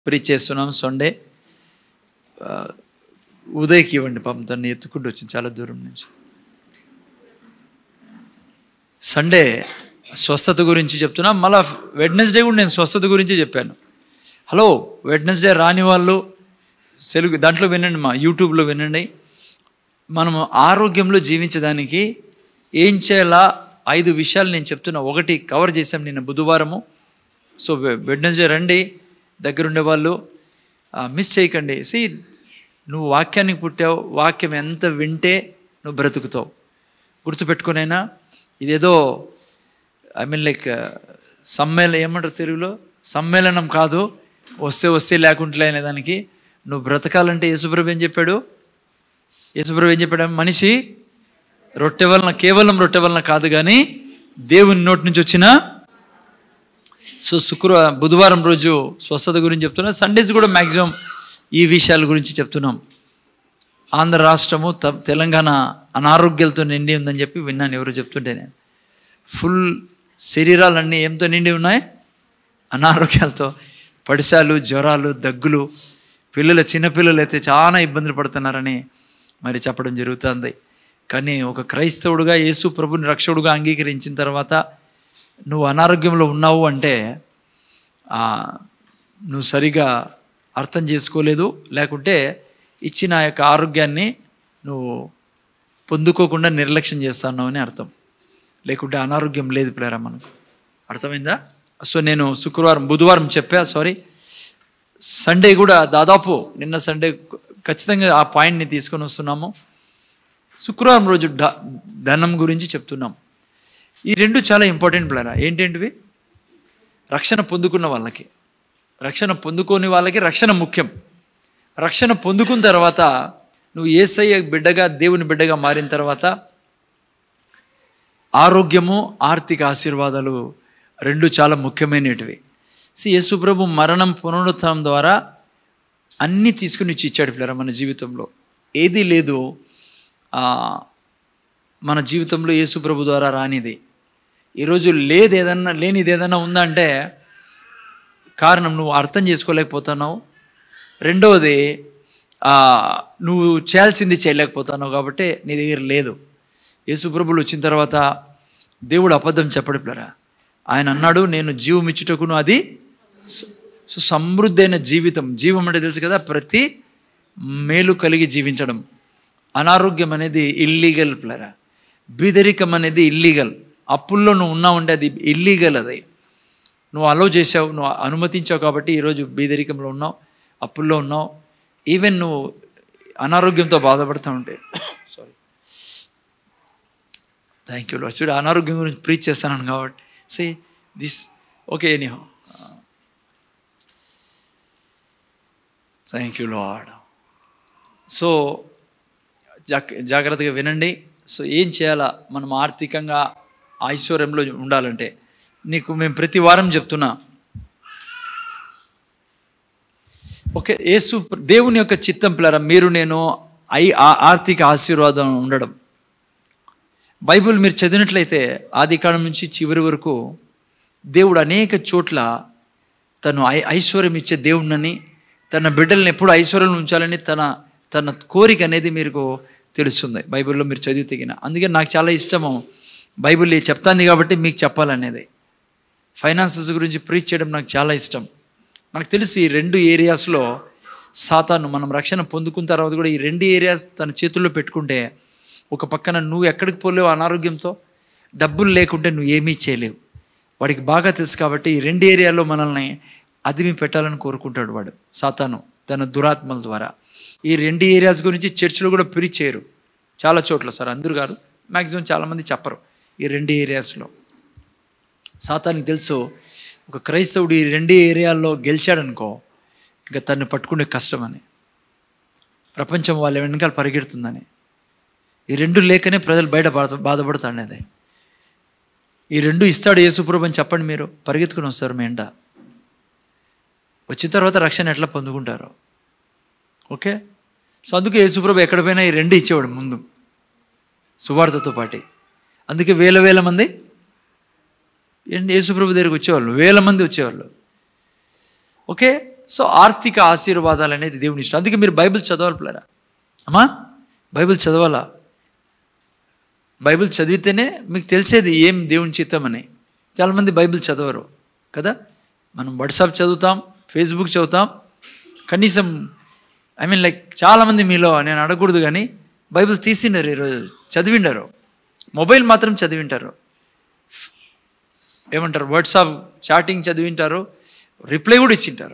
Preach చేస్తున్నాం Sunday ఆ, ఉదయ్కి ఇవ్వండి పాపం తను ఎత్తుకుంటూ వచ్చింది చాలా దూరం నుంచి సండే స్వస్థత గురించి చెప్తున్నా మళ్ళా వెడ్నెస్డే కూడా నేను స్వస్థత గురించి చెప్పాను హలో వెడ్నెస్డే రాని వాళ్ళు తెలుగు దాంట్లో వినండి మా యూట్యూబ్లో వినండి మనం ఆరోగ్యంలో జీవించడానికి ఏం చేయాలా ఐదు విషయాలు నేను చెప్తున్నా ఒకటి కవర్ చేసాం నిన్న బుధవారము సో వెడ్నెస్డే రండి దగ్గరుండే వాళ్ళు మిస్ చేయకండి సి నువ్వు వాక్యానికి పుట్టావు వాక్యం ఎంత వింటే నువ్వు బ్రతుకుతావు గుర్తుపెట్టుకునైనా ఇదేదో ఐ మీన్ లైక్ సమ్మేళనం ఏమంటారు తెలుగులో సమ్మేళనం కాదు వస్తే వస్తే లేకుంటలే అనే దానికి నువ్వు బ్రతకాలంటే యేసుప్రభు ఏం చెప్పాడు యేసుప్రభు ఏం చెప్పాడు మనిషి రొట్టె వలన కేవలం రొట్టె వలన కాదు కానీ దేవుని నోటి నుంచి వచ్చిన సో శుక్రవారం బుధవారం రోజు స్వస్థత గురించి చెప్తున్నా సండేస్ కూడా మ్యాక్సిమం ఈ విషయాల గురించి చెప్తున్నాం ఆంధ్ర రాష్ట్రము త- తెలంగాణ అనారోగ్యాలతో నిండి ఉందని చెప్పి విన్నాను ఎవరు చెప్తుంటే నేను ఫుల్ శరీరాలన్నీ ఏంతో నిండి ఉన్నాయి అనారోగ్యాలతో పడిశాలు జ్వరాలు దగ్గులు పిల్లలు చిన్నపిల్లలు అయితే చాలా ఇబ్బందులు పడుతున్నారని మరి చెప్పడం జరుగుతుంది కానీ ఒక క్రైస్తవుడుగా యేసు ప్రభుని రక్షకుడుగా అంగీకరించిన తర్వాత నువ్వు అనారోగ్యంలో ఉన్నావు అంటే ఆ, నువ్వు సరిగా అర్థం చేసుకోలేదు లేకుంటే ఇచ్చిన ఆ యొక్క ఆరోగ్యాన్ని నువ్వు పొందుకోకుండా నిర్లక్ష్యం చేస్తున్నావు అని అర్థం లేకుంటే అనారోగ్యం లేదు ప్లేరా మనకు అర్థమైందా సో నేను శుక్రవారం బుధవారం చెప్పా సారీ సండే కూడా దాదాపు నిన్న సండే ఖచ్చితంగా ఆ పాయింట్ని తీసుకొని వస్తున్నాము శుక్రవారం రోజు డ- ధనం గురించి చెప్తున్నాం ఈ రెండు చాలా ఇంపార్టెంట్ ప్లేరా ఏంటేంటివి రక్షణ పొందుకున్న వాళ్ళకి రక్షణ పొందుకోని వాళ్ళకి రక్షణ ముఖ్యం రక్షణ పొందుకున్న తర్వాత నువ్వు ఏసయ్య బిడ్డగా దేవుని బిడ్డగా మారిన తర్వాత ఆరోగ్యము ఆర్థిక ఆశీర్వాదాలు రెండు చాలా ముఖ్యమైనటివి సి యేసుప్రభు మరణం పునరుత్థానం ద్వారా అన్నీ తీసుకుని ఇచ్చి ఇచ్చాడు పిల్లరా మన జీవితంలో ఏది లేదు ఆ, మన జీవితంలో యేసుప్రభు ద్వారా రానిది ఈరోజు లేదు ఏదన్నా లేనిది ఏదన్నా ఉందంటే కారణం నువ్వు అర్థం చేసుకోలేకపోతున్నావు రెండవది ఆ, నువ్వు చేయాల్సింది చేయలేకపోతున్నావు కాబట్టి నీ దగ్గర లేదు యేసుప్రభులు వచ్చిన తర్వాత దేవుడు అబద్ధం చెప్పడు పిల్లరా ఆయన అన్నాడు నేను జీవం ఇచ్చుటకును అది స- సో సమృద్ధి అయిన జీవితం జీవం అంటే తెలుసు కదా ప్రతి మేలు కలిగి జీవించడం అనారోగ్యం అనేది ఇల్లీగల్ పిల్లరా బీదరికం అనేది ఇల్లీగల్ అప్పుల్లో నువ్వు ఉన్నావంటే అది ఇల్లీగల్ అది నువ్వు అలౌ చేసావు నువ్వు అనుమతించావు కాబట్టి ఈరోజు బీదరికంలో ఉన్నావు అప్పుల్లో ఉన్నావు ఈవెన్ నువ్వు అనారోగ్యంతో బాధపడుతూ ఉంటే సారీ థ్యాంక్ యూ లాడ్ చూడు అనారోగ్యం గురించి ప్రీచ్ చేస్తాను కాబట్టి say this okay anyhow thank you lord so జాక్ జాగ్రత్తగా వినండి సో ఏం చేయాలా మనం ఆర్థికంగా ఐశ్వర్యంలో ఉండాలంటే నీకు మేము ప్రతి వారం చెప్తున్నా ఓకే యేసు దేవుని యొక్క చిత్తం పిల్లరా మీరు నేను ఐ ఆ- ఆర్థిక ఆశీర్వాదం ఉండడం బైబిల్ మీరు చదివినట్లయితే ఆది కాలం నుంచి చివరి వరకు దేవుడు అనేక చోట్ల తను ఐ ఐశ్వర్యం ఇచ్చే దేవుడినని తన బిడ్డల్ని ఎప్పుడు ఐశ్వర్యం ఉంచాలని తన తన కోరిక అనేది మీకు తెలుస్తుంది బైబిల్లో మీరు చదివి తెగిన అందుకే నాకు చాలా ఇష్టము బైబిల్ చెప్తాంది కాబట్టి మీకు చెప్పాలనేది ఫైనాన్సెస్ గురించి ప్రీచ్ చేయడం నాకు చాలా ఇష్టం నాకు తెలుసు ఈ రెండు ఏరియాస్లో సాతాను మనం రక్షణ పొందుకున్న తర్వాత కూడా ఈ రెండు ఏరియాస్ తన చేతుల్లో పెట్టుకుంటే ఒక పక్కన నువ్వు ఎక్కడికి పోలేవు అనారోగ్యంతో డబ్బులు లేకుంటే నువ్వు ఏమీ చేయలేవు వాడికి బాగా తెలుసు కాబట్టి ఈ రెండు ఏరియాలో మనల్ని అదిమి పెట్టాలని కోరుకుంటాడు వాడు సాతాను తన దురాత్మల ద్వారా ఈ రెండు ఏరియాస్ గురించి చర్చిలో కూడా ప్రీచ్ చేయరు చాలా చోట్ల సార్ అందరూ గారు మ్యాక్సిమం చాలామంది చెప్పరు ఈ రెండు ఏరియాస్లో సాతానికి తెలుసు ఒక క్రైస్తవుడు ఈ రెండు ఏరియాల్లో గెలిచాడనుకో ఇంకా తన్ని పట్టుకునే కష్టమని ప్రపంచం వాళ్ళ వెనకాల పరిగెడుతుందని ఈ రెండు లేకనే ప్రజలు బయట బాధ బాధపడుతాడేది ఈ రెండు ఇస్తాడు యేసుప్రభు అని చెప్పండి మీరు పరిగెత్తుకుని వస్తారు మీ ఎండ వచ్చిన తర్వాత రక్షణ ఎట్లా పొందుకుంటారు ఓకే సో అందుకే యేసుప్రభు ఎక్కడ పోయినా ఈ రెండు ఇచ్చేవాడు ముందు సువార్తతో పాటి అందుకే వేల వేల మంది ఏంటి యేసుప్రభు దగ్గరికి వచ్చేవాళ్ళు వేల మంది వచ్చేవాళ్ళు ఓకే సో ఆర్థిక ఆశీర్వాదాలు అనేది దేవుని ఇష్టం అందుకే మీరు బైబిల్ చదవాలి పిల్లరా అమ్మా బైబిల్ చదవాలా బైబిల్ చదివితేనే మీకు తెలిసేది ఏం దేవుని చిత్తం అని చాలామంది బైబిల్ చదవరు కదా మనం వాట్సాప్ చదువుతాం ఫేస్బుక్ చదువుతాం కనీసం ఐ మీన్ లైక్ చాలామంది మీలో నేను అడగకూడదు కానీ బైబిల్ తీసిండారు ఈరోజు చదివిండారు మొబైల్ మాత్రం చదివింటారు ఏమంటారు వాట్సాప్ చాటింగ్ చదివింటారు రిప్లై కూడా ఇచ్చింటారు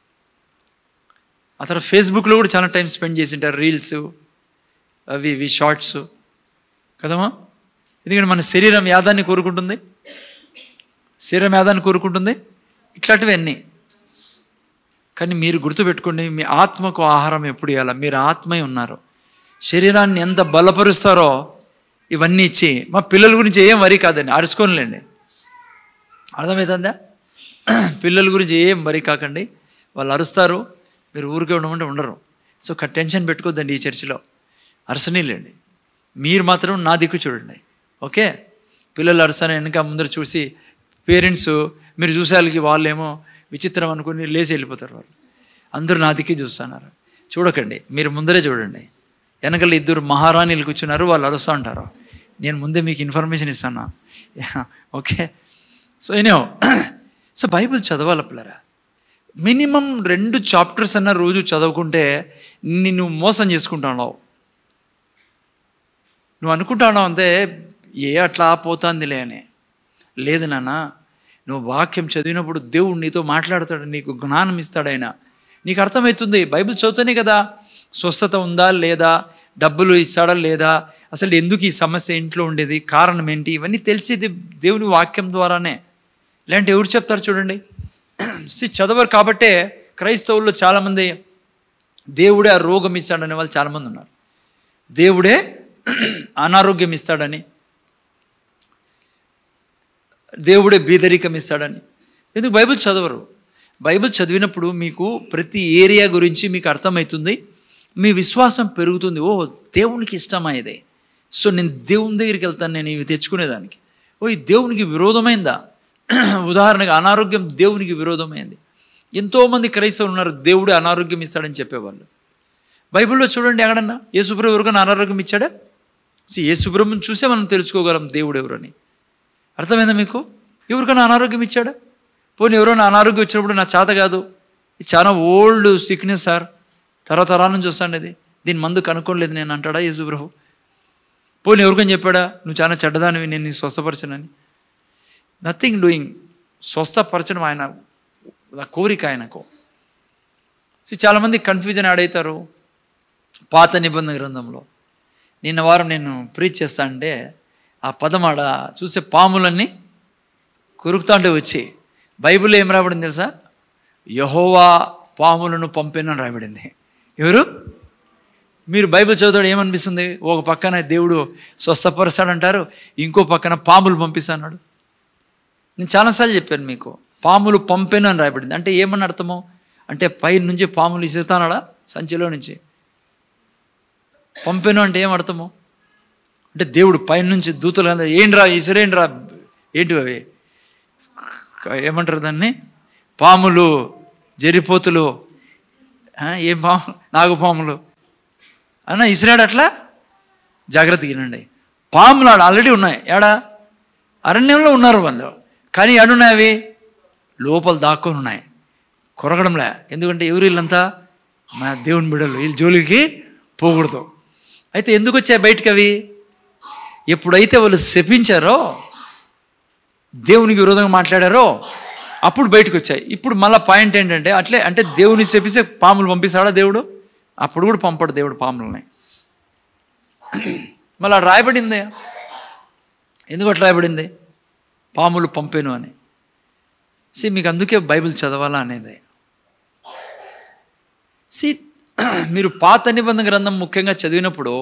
ఆ తర్వాత ఫేస్బుక్లో కూడా చాలా టైం స్పెండ్ చేసింటారు రీల్స్ అవి ఇవి షార్ట్స్ కదమ్మా ఎందుకంటే మన శరీరం యాదాన్ని కోరుకుంటుంది శరీరం యాదాన్ని కోరుకుంటుంది ఇట్లాంటివి అన్నీ కానీ మీరు గుర్తుపెట్టుకోండి మీ ఆత్మకు ఆహారం ఎప్పుడు ఇవ్వాలి మీరు ఆత్మై ఉన్నారు శరీరాన్ని ఎంత బలపరుస్తారో ఇవన్నీ ఇచ్చి మా పిల్లల గురించి ఏం వరి కాదండి అరుచుకోనిలేండి అర్థమవుతుందా పిల్లల గురించి ఏం వరి కాకండి వాళ్ళు అరుస్తారు మీరు ఊరికే ఉండమంటే ఉండరు సో ఒక టెన్షన్ పెట్టుకోద్దండి ఈ చర్చిలో అరసనీలేండి మీరు మాత్రం నా దిక్కు చూడండి ఓకే పిల్లలు అరసని వెనక ముందర చూసి పేరెంట్స్ మీరు చూసేవాళ్ళకి వాళ్ళేమో విచిత్రం అనుకుని లేచి వెళ్ళిపోతారు వాళ్ళు అందరూ నా దిక్కు చూస్తున్నారు చూడకండి మీరు ముందరే చూడండి వెనకలు ఇద్దరు మహారాణిలు కూర్చున్నారు వాళ్ళు అరుస్తూ ఉంటారు నేను ముందే మీకు ఇన్ఫర్మేషన్ ఇస్తాను ఓకే సో ఏనో సో బైబిల్ చదవాలి పిల్లరా మినిమం రెండు చాప్టర్స్ అన్న రోజు చదవకుంటే నిన్ను మోసం చేసుకుంటున్నావు నువ్వు అనుకుంటున్నావు అంతే ఏ అట్లా పోతాందిలే అని లేదు నాన్న నువ్వు వాక్యం చదివినప్పుడు దేవుడు నీతో మాట్లాడతాడు నీకు జ్ఞానం ఇస్తాడు ఆయన నీకు అర్థమవుతుంది బైబిల్ చదువుతానే కదా స్వస్థత ఉందా లేదా డబ్బులు ఇస్తాడా లేదా అసలు ఎందుకు ఈ సమస్య ఇంట్లో ఉండేది కారణం ఏంటి ఇవన్నీ తెలిసేది దేవుని వాక్యం ద్వారానే ఇలాంటి ఎవరు చెప్తారు చూడండి సి చదవరు కాబట్టే క్రైస్తవుల్లో చాలామంది దేవుడే ఆ రోగం ఇస్తాడనే వాళ్ళు చాలామంది ఉన్నారు దేవుడే అనారోగ్యం ఇస్తాడని దేవుడే బీదరికం ఇస్తాడని ఎందుకు బైబిల్ చదవరు బైబిల్ చదివినప్పుడు మీకు ప్రతి ఏరియా గురించి మీకు అర్థమవుతుంది మీ విశ్వాసం పెరుగుతుంది ఓ దేవునికి ఇష్టమా ఇది సో నేను దేవుని దగ్గరికి వెళ్తాను నేను ఇవి తెచ్చుకునేదానికి ఓ ఈ దేవునికి విరోధమైందా ఉదాహరణగా అనారోగ్యం దేవునికి విరోధమైంది ఎంతోమంది క్రైస్తవులు ఉన్నారు దేవుడే అనారోగ్యం ఇస్తాడని చెప్పేవాళ్ళు బైబిల్లో చూడండి ఎక్కడన్నా ఏ శుభ్రం ఎవరికైనా అనారోగ్యం ఇచ్చాడా సో ఏ శుభ్రం చూసే మనం తెలుసుకోగలం దేవుడు ఎవరని అర్థమైందా మీకు ఎవరికైనా అనారోగ్యం ఇచ్చాడా పోనీ ఎవరైనా అనారోగ్యం వచ్చినప్పుడు నా చేత కాదు ఇది చాలా ఓల్డ్ సిక్నెస్ సార్ తరతరాల నుంచి వస్తాండి ఇది దీని మందు కనుక్కోలేదు నేను అంటాడా యేసుప్రభు పోనీ ఎవరికని చెప్పాడా నువ్వు చాలా చెడ్డదానివి నేను నీ స్వస్థపరచనని నథింగ్ డూయింగ్ స్వస్థపరచడం ఆయన ఆ కోరిక ఆయనకు సో చాలామంది కన్ఫ్యూజన్ ఆడవుతారు పాత నిబంధన గ్రంథంలో నిన్న వారం నేను ప్రీచ్ చేస్తా అంటే ఆ పదం ఆడ చూసే పాములన్నీ కొరుకుతా ఉంటే వచ్చి బైబిల్లో ఏం రాబడింది తెలుసా యహోవా పాములను పంపినని రాయబడింది ఎవరు మీరు బైబిల్ చదువుతాడు ఏమనిపిస్తుంది ఒక పక్కన దేవుడు స్వస్థపరుస్తాడంటారు ఇంకో పక్కన పాములు పంపిస్తాడు నేను చాలాసార్లు చెప్పాను మీకు పాములు పంపెను అని రాయబడింది అంటే ఏమని అర్థము అంటే పై నుంచి పాములు ఇస్తానాడా సంచిలో నుంచి పంపెను అంటే ఏం అర్థము అంటే దేవుడు పైనుంచి దూతలు అందరూ, ఏంట్రా ఇసురేంట్రా ఏంటి అవి ఏమంటారు దాన్ని పాములు జరిపోతులు ఆ, ఏం పాము నాగు పాములు అన్న ఇసిరాడు అట్లా జాగ్రత్త వినండి పాములు ఆడ ఆల్రెడీ ఉన్నాయి ఏడా అరణ్యంలో ఉన్నారు వాళ్ళు కానీ ఏడున్నాయి అవి లోపల దాక్కొని ఉన్నాయి కొరగడంలే ఎందుకంటే ఎవరు వీళ్ళంతా మా దేవుని బిడ్డలు వీళ్ళ జోలికి పోకూడదు అయితే ఎందుకు వచ్చాయి బయటికి అవి ఎప్పుడైతే వాళ్ళు శపించారో దేవునికి విరోధంగా మాట్లాడారో అప్పుడు బయటకు వచ్చాయి ఇప్పుడు మళ్ళీ పాయింట్ ఏంటంటే అట్లే అంటే దేవుని శపిస్తే పాములు పంపిస్తాడా దేవుడు అప్పుడు కూడా పంపడు దేవుడు పాములని మళ్ళీ అక్కడ రాయబడింది ఎందుకు అట్లా రాయబడింది పాములు పంపాను అని సి మీకు అందుకే బైబిల్ చదవాలా అనేది సి మీరు పాత నిబంధన గ్రంథం ముఖ్యంగా చదివినప్పుడు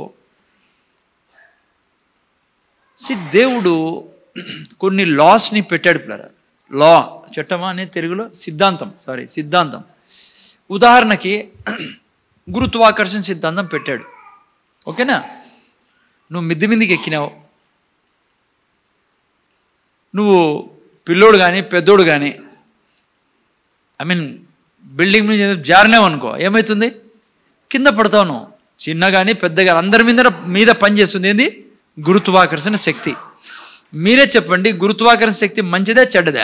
సి దేవుడు కొన్ని లాస్ని పెట్టాడు పిల్లరా లా చట్టమా అనేది తెలుగులో సిద్ధాంతం సారీ సిద్ధాంతం ఉదాహరణకి గురుత్వాకర్షణ సిద్ధాంతం పెట్టాడు ఓకేనా నువ్వు మిద్ది మిందికి ఎక్కినావు నువ్వు పిల్లోడు కానీ పెద్దోడు కానీ ఐ మీన్ బిల్డింగ్ మీద జారినావు అనుకో ఏమవుతుంది కింద పడతావు నువ్వు చిన్న కానీ పెద్ద కానీ అందరి మీద మీద పనిచేస్తుంది ఏంది గురుత్వాకర్షణ శక్తి మీరే చెప్పండి గురుత్వాకర్షణ శక్తి మంచిదా చెడ్డదా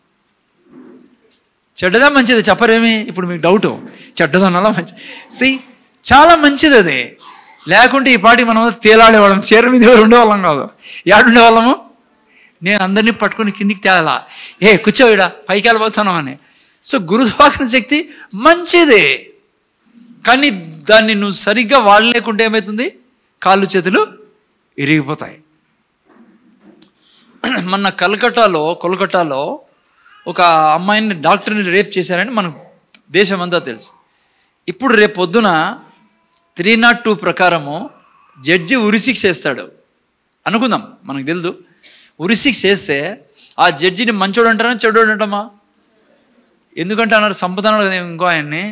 చెడ్డదా మంచిదా చెప్పరేమి ఇప్పుడు మీకు డౌట్ చెడ్డదనాలా మంచి సి చాలా మంచిది అది లేకుంటే ఈ పాటి మనం తేలాడేవాళ్ళం చీర మీద ఎవరు ఉండేవాళ్ళం కాదు ఏడుండేవాళ్ళము నేను అందరినీ పట్టుకొని కిందికి తేలా ఏ కూర్చోవిడా పైకి వెళ్ళిపోతాను అని సో గురుత్వాకర్షణ శక్తి మంచిదే కానీ దాన్ని నువ్వు సరిగ్గా వాడలేకుంటే ఏమవుతుంది కాళ్ళు చేతులు ఇరిగిపోతాయి మొన్న కలకట్టాలో కొలకట్టాలో ఒక అమ్మాయిని డాక్టర్ని రేప్ చేశారని మనకు దేశమంతా తెలుసు ఇప్పుడు రేపు పొద్దున త్రీ నాట్ టూ ప్రకారము జడ్జి ఉరిశిక్ష వేస్తాడు అనుకుందాం మనకు తెలుదు ఉరిశిక్ష వేస్తే ఆ జడ్జిని మంచోడు అంటారా చెడ్డోడు అంటామా ఎందుకంటే అన్నారు సంపదనాడు కదా ఇంకో ఆయన్ని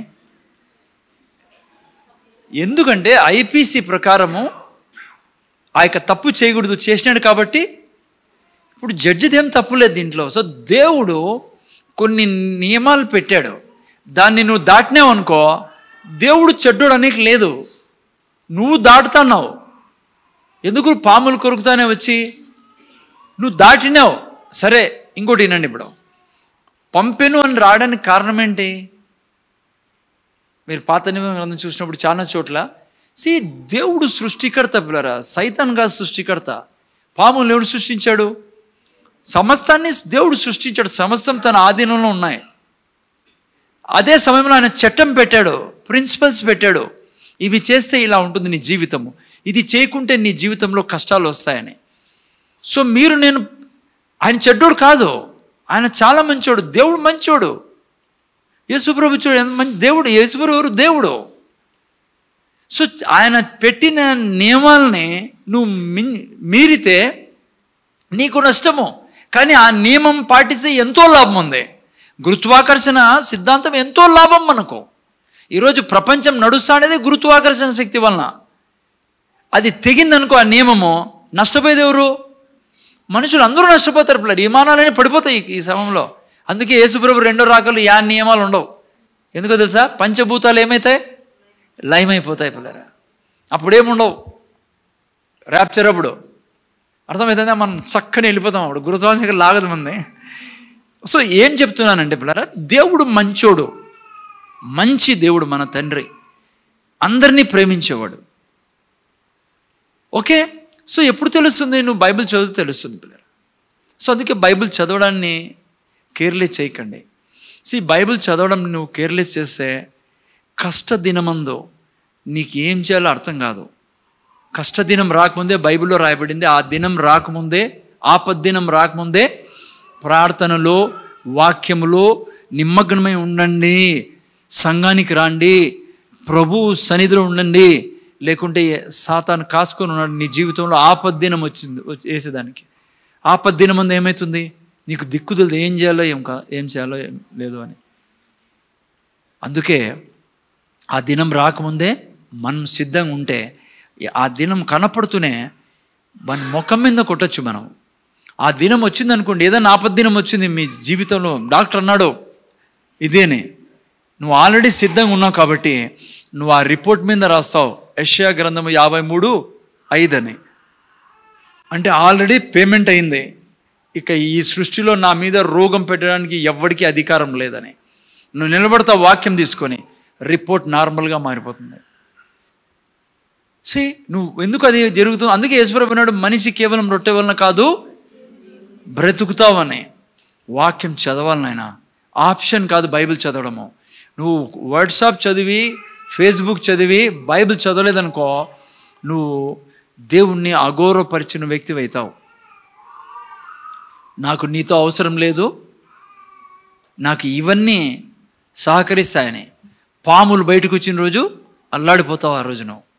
ఎందుకంటే ఐపీసీ ప్రకారము ఆ యొక్క తప్పు చేయకూడదు చేసినాడు కాబట్టి ఇప్పుడు జడ్జిది ఏం తప్పు లేదు దీంట్లో సో దేవుడు కొన్ని నియమాలు పెట్టాడు దాన్ని నువ్వు దాటినావు అనుకో దేవుడు చెడ్డోడు అనేక లేదు నువ్వు దాటుతున్నావు ఎందుకు పాములు కొరుకుతానే వచ్చి నువ్వు దాటినావు సరే ఇంకోటి వినండి ఇప్పుడు పంపెను అని రావడానికి కారణం ఏంటి మీరు పాత నిబంధన గ్రంథం చూసినప్పుడు చాలా చోట్ల సి దేవుడు సృష్టికర్త పిల్లరా సైతాన్ కాదు సృష్టికర్త పాములు ఎవడు సృష్టించాడు సమస్తాన్ని దేవుడు సృష్టించాడు సమస్తం తన ఆధీనంలో ఉన్నాయి అదే సమయంలో ఆయన చట్టం పెట్టాడు ప్రిన్సిపల్స్ పెట్టాడు ఇవి చేస్తే ఇలా ఉంటుంది నీ జీవితము ఇది చేయకుంటే నీ జీవితంలో కష్టాలు వస్తాయని సో మీరు నేను ఆయన చెడ్డోడు కాదు ఆయన చాలా మంచోడు దేవుడు మంచోడు యేసుప్రభు చూడు ఎంత మంచి దేవుడు యేసుప్రభు ఎవరు దేవుడు సో ఆయన పెట్టిన నియమాలని నువ్వు మిం- మీరితే నీకు నష్టము కానీ ఆ నియమం పాటిస్తే ఎంతో లాభం ఉంది గురుత్వాకర్షణ సిద్ధాంతం ఎంతో లాభం మనకు ఈరోజు ప్రపంచం నడుస్తా అనేది గురుత్వాకర్షణ శక్తి వలన అది తెగిందనుకో ఆ నియమము నష్టపోయేది ఎవరు మనుషులు అందరూ నష్టపోతారు పిల్లలు విమానాలనే పడిపోతాయి ఈ- ఈ సమయంలో అందుకే యేసుప్రభు రెండో రాకలు యా నియమాలు ఉండవు ఎందుకో తెలుసా పంచభూతాలు ఏమవుతాయి లయమైపోతాయి పిల్లరా అప్పుడేముండవు ర్యాప్చర్ అప్పుడు అర్థమవుతుందా మనం చక్కని వెళ్ళిపోతాం అప్పుడు గురుత్వాకర్షణ లాగదు మంది సో ఏం చెప్తున్నానంటే పిల్లరా దేవుడు మంచోడు మంచి దేవుడు మన తండ్రి అందరినీ ప్రేమించేవాడు ఓకే సో ఎప్పుడు తెలుస్తుంది నువ్వు బైబిల్ చదివితే తెలుస్తుంది పిల్లలు సో అందుకే బైబిల్ చదవడాన్ని కేర్లెస్ చేయకండి సి బైబిల్ చదవడం నువ్వు కేర్లెస్ చేస్తే కష్ట దినమందు నీకు ఏం చేయాలో అర్థం కాదు కష్టదినం రాకముందే బైబిల్లో రాయబడింది ఆ దినం రాకముందే ఆపద్దినం రాకముందే ప్రార్థనలో వాక్యములో నిమగ్నమై ఉండండి సంఘానికి రాండి ప్రభు సన్నిధిలో ఉండండి లేకుంటే సాతాను కాసుకొని ఉన్నాడు నీ జీవితంలో ఆపద్దినం వచ్చింది వచ్చి- వేసేదానికి ఆపద్దినం అందు ఏమవుతుంది నీకు దిక్కుదలదు ఏం చేయాలో ఏం కా ఏం చేయాలో ఏం లేదు అని అందుకే ఆ దినం రాకముందే మనం సిద్ధంగా ఉంటే ఆ దినం కనపడుతూనే మన ముఖం మీద కొట్టచ్చు మనం ఆ దినం వచ్చింది అనుకోండి ఏదైనా ఆపద్దినం వచ్చింది మీ జీవితంలో డాక్టర్ అన్నాడు ఇదేనే నువ్వు ఆల్రెడీ సిద్ధంగా ఉన్నావు కాబట్టి నువ్వు ఆ రిపోర్ట్ మీద రాస్తావు యెషయా గ్రంథము యాభై మూడు ఐదు అని అంటే ఆల్రెడీ పేమెంట్ అయింది ఇక ఈ సృష్టిలో నా మీద రోగం పెట్టడానికి ఎవ్వడికి అధికారం లేదని నువ్వు నిలబడతావు వాక్యం తీసుకొని రిపోర్ట్ నార్మల్గా మారిపోతుంది సే నువ్వు ఎందుకు అది జరుగుతుంది అందుకే యేసుప్రభు అన్నాడు మనిషి కేవలం రొట్టె వలన కాదు బ్రతుకుతావని వాక్యం చదవాలి నాయన ఆప్షన్ కాదు బైబిల్ చదవడము నువ్వు వాట్సాప్ చదివి ఫేస్బుక్ చదివి బైబిల్ చదవలేదనుకో నువ్వు దేవుణ్ణి అగౌరవపరిచిన వ్యక్తి అవుతావు నాకు నీతో అవసరం లేదు నాకు ఇవన్నీ సహకరిస్తాయని పాములు బయటకు వచ్చిన రోజు అల్లాడిపోతావు ఆ రోజు నువ్వు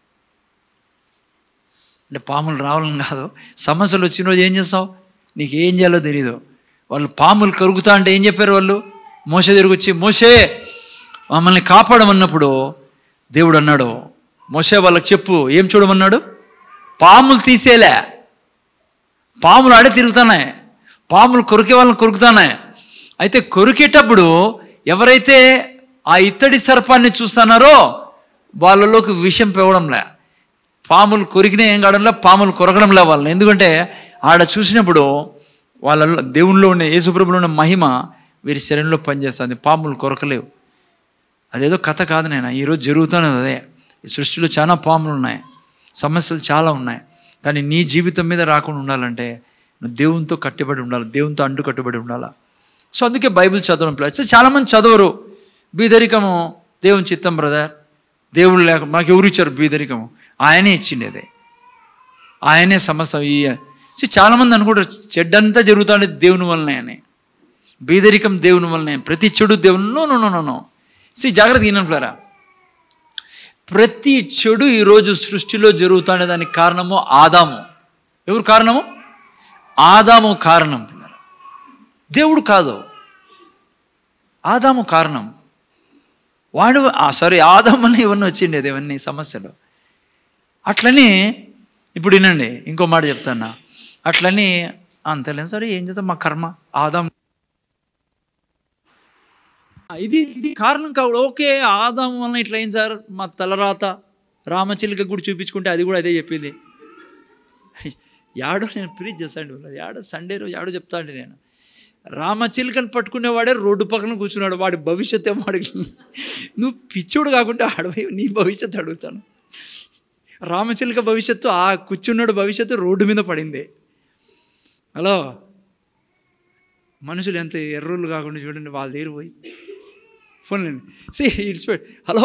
అంటే పాములు రావాలని కాదు సమస్యలు వచ్చిన రోజు ఏం చేస్తావు నీకు ఏం చేయాలో తెలియదు వాళ్ళు పాములు కరుగుతా అంటే ఏం చెప్పారు వాళ్ళు మోసే దగ్గరకు వచ్చి మోసే మమ్మల్ని కాపాడమన్నప్పుడు దేవుడు అన్నాడు మోసే వాళ్ళకి చెప్పు ఏం చూడమన్నాడు పాములు తీసేలే పాములు ఆడే తిరుగుతున్నాయి పాములు కొరికే వాళ్ళని కొరుకుతున్నాయి అయితే కొరికేటప్పుడు ఎవరైతే ఆ ఇత్తడి సర్పాన్ని చూస్తున్నారో వాళ్ళలోకి విషం పెవడంలే పాములు కొరికినా ఏం కావడంలే పాములు కొరకడంలే వాళ్ళని ఎందుకంటే ఆడ చూసినప్పుడు వాళ్ళలో దేవునిలో ఉన్న యేసుప్రభులో ఉన్న మహిమ వీరి శరీరంలో పనిచేస్తుంది పాములు కొరకలేవు అదేదో కథ కాదు నేను ఈరోజు జరుగుతున్నది అదే ఈ సృష్టిలో చాలా పాములు ఉన్నాయి సమస్యలు చాలా ఉన్నాయి కానీ నీ జీవితం మీద రాకుండా ఉండాలంటే నువ్వు దేవునితో కట్టుబడి ఉండాలి దేవునితో అంటు కట్టుబడి ఉండాలా సో అందుకే బైబిల్ చదవడం ప్లస్ చాలామంది చదవరు బీదరికము దేవుని చిత్తం బ్రదర్ దేవుడు లేక మాకు ఎవరు ఇచ్చారు బీదరికము ఆయనే ఇచ్చిండేదే ఆయనే సమస్య ఈ See, చాలామంది అనుకుంటారు చెడ్డంతా జరుగుతుంది దేవుని వల్లనే అని బీదరికం దేవుని వల్లనే ప్రతి చెడు దేవుని no no no no see జాగ్రత్త ఈయనట్లేరా ప్రతి చెడు ఈరోజు సృష్టిలో జరుగుతానే దానికి కారణము ఆదాము ఎవరు కారణము ఆదాము కారణం పిల్లరా. దేవుడు కాదు ఆదాము కారణం వాడు సారీ ఆదాము అని ఇవన్నీ వచ్చిండేది ఇవన్నీ సమస్యలు అట్లని ఇప్పుడు వినండి ఇంకో మాట చెప్తాను అట్లని అంతలేదు సరే ఏం చేద్దాం మా కర్మ ఆదాం ఇది ఇది కారణం కాదు ఓకే ఆదాం వలన ఇట్లా అయింది సార్ మా తలరాత రామచిలుక కూడా చూపించుకుంటే అది కూడా అదే చెప్పింది యాడో నేను ప్రీచ్ చేస్తాను యాడో సండే రోజు యాడో చెప్తాండి నేను రామచిలుకని పట్టుకునేవాడే రోడ్డు పక్కన కూర్చున్నాడు వాడి భవిష్యత్ ఏమో అడిగి నువ్వు పిచ్చోడు కాకుండా ఆడపోయి నీ భవిష్యత్తు అడుగుతాను రామచిలుక భవిష్యత్తు ఆ కూర్చున్నాడు భవిష్యత్తు రోడ్డు మీద పడింది హలో మనుషులు ఎంత ఎర్రోళ్ళు కాకుండా చూడండి వాళ్ళ దగ్గర పోయి ఫోన్లేండి సి ఇట్స్ హలో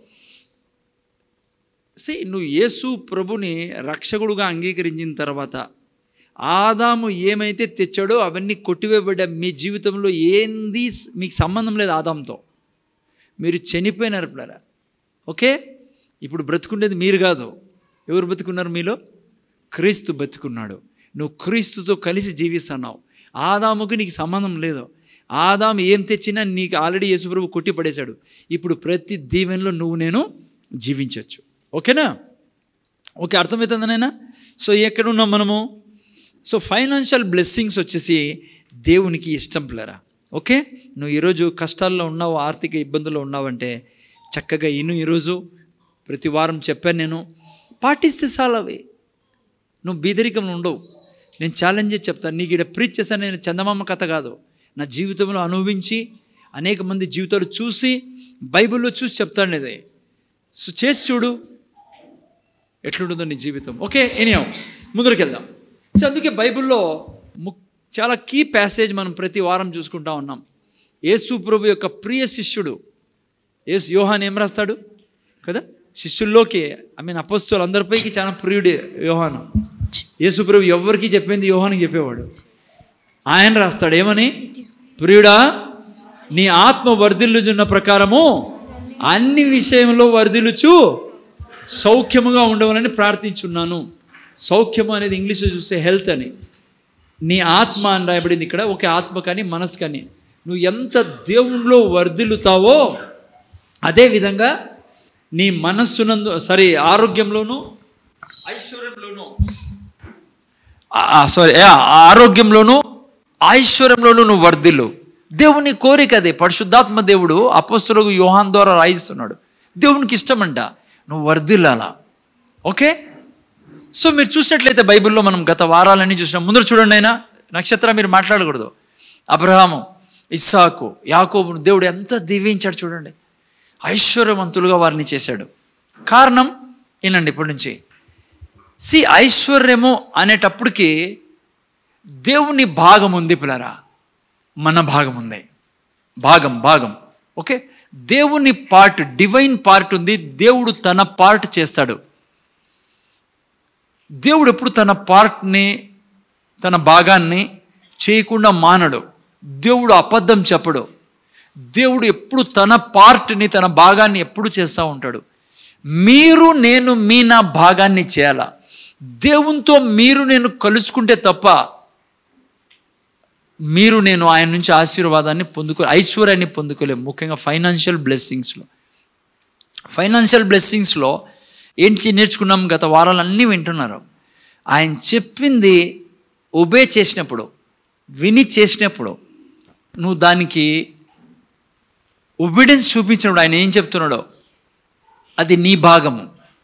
సి నువ్వు యేసు ప్రభుని రక్షకుడుగా అంగీకరించిన తర్వాత ఆదాము ఏమైతే తెచ్చాడో అవన్నీ కొట్టివేయబడ్డ మీ జీవితంలో ఏంది మీకు సంబంధం లేదు ఆదాంతో మీరు చనిపోయినారు పిల్లరా ఓకే ఇప్పుడు బ్రతుకునేది మీరు కాదు ఎవరు బతుకున్నారు మీలో క్రీస్తు బతుకున్నాడు నువ్వు క్రీస్తుతో కలిసి జీవిస్తున్నావు ఆదాముకు నీకు సంబంధం లేదు ఆదాము ఏం తెచ్చినా నీకు ఆల్రెడీ యేసుప్రభు కొట్టి పడేశాడు ఇప్పుడు ప్రతి దీవెనలో నువ్వు నేను జీవించవచ్చు ఓకేనా ఓకే అర్థమవుతుంది నాయనా సో ఎక్కడ ఉన్నాం మనము సో ఫైనాన్షియల్ బ్లెస్సింగ్స్ వచ్చేసి దేవునికి ఇష్టం పిల్లరా ఓకే నువ్వు ఈరోజు కష్టాల్లో ఉన్నావు ఆర్థిక ఇబ్బందుల్లో ఉన్నావంటే చక్కగా ఇను ఈరోజు ప్రతి వారం చెప్పాను నేను పాటిస్తే చాలు అవి నువ్వు బీదరికంలో ఉండవు నేను ఛాలెంజ్ చేసి చెప్తాను నీకు ఇక్కడ ప్రీచ్ చేశాను నేను చందమామ కథ కాదు నా జీవితంలో అనుభవించి అనేక మంది జీవితాలు చూసి బైబిల్లో చూసి చెప్తాను ఇది సో చేసి చూడు ఎట్లుంటుందో నీ జీవితం ఓకే ఎనియో ముందరికి వెళ్దాం సో అందుకే బైబిల్లో ము- చాలా కీ ప్యాసేజ్ మనం ప్రతి వారం చూసుకుంటా ఉన్నాం యేసు ప్రభు యొక్క ప్రియ శిష్యుడు యేసు యోహాన్ ఏం రాస్తాడు కదా శిష్యుల్లోకి ఐ మీన్ అపస్తులు అందరిపైకి చాలా ప్రియుడే యోహాను యేసు ప్రభు ఎవరికి చెప్పింది యోహానికి చెప్పేవాడు ఆయన రాస్తాడు ఏమని ప్రియుడా నీ ఆత్మ వర్ధిల్లుచున్న ప్రకారము అన్ని విషయంలో వర్ధిల్లుచు సౌఖ్యముగా ఉండవాలని ప్రార్థించున్నాను సౌఖ్యము అనేది ఇంగ్లీష్లో చూస్తే హెల్త్ అని నీ ఆత్మ అని రాయబడింది ఇక్కడ ఒకే ఆత్మ కానీ మనసు కానీ నువ్వు ఎంత దేవుణ్ణిలో వర్ధిల్లుతావో అదే విధంగా నీ మనస్సునందు సారీ ఆరోగ్యంలోను ఐశ్వర్యంలోను సారీ ఆరోగ్యంలోను ఐశ్వర్యంలోను నువ్వు వర్ధిల్లు దేవుని కోరిక అదే పరిశుద్ధాత్మ దేవుడు అపస్తులకు యోహాన్ ద్వారా రాయిస్తున్నాడు దేవునికి ఇష్టమంట నువ్వు వర్ధిల్లాలా ఓకే సో మీరు చూసినట్లయితే బైబిల్లో మనం గత వారాలన్నీ చూసినాం ముందర చూడండి అయినా నక్షత్రం మీరు మాట్లాడకూడదు అబ్రహాము ఇస్సాకు యాకోబును దేవుడు ఎంత దీవించాడు చూడండి ఐశ్వర్యవంతులుగా వారిని చేశాడు కారణం వినండి ఇప్పటి నుంచి సి ఐశ్వర్యము అనేటప్పటికి దేవుని భాగం ఉంది పిల్లరా మన భాగం ఉంది భాగం భాగం ఓకే దేవుని పార్ట్ డివైన్ పార్ట్ ఉంది దేవుడు తన పార్ట్ చేస్తాడు దేవుడు ఎప్పుడు తన పార్ట్ని తన భాగాన్ని చేయకుండా మానడు దేవుడు అబద్ధం చెప్పడు దేవుడు ఎప్పుడు తన పార్ట్ని తన భాగాన్ని ఎప్పుడు చేస్తూ ఉంటాడు మీరు నేను మీ నా భాగాన్ని చేయాలా దేవునితో మీరు నేను కలుసుకుంటే తప్ప మీరు నేను ఆయన నుంచి ఆశీర్వాదాన్ని పొందుకో ఐశ్వర్యాన్ని పొందుకోలేము ముఖ్యంగా ఫైనాన్షియల్ బ్లెస్సింగ్స్లో ఫైనాన్షియల్ బ్లెస్సింగ్స్లో ఏంటి నేర్చుకున్నాం గత వారాలన్నీ వింటున్నారు ఆయన చెప్పింది ఒబే చేసినప్పుడు విని చేసినప్పుడు నువ్వు దానికి ఒబిడెన్స్ చూపించినప్పుడు ఆయన ఏం చెప్తున్నాడో అది నీ భాగము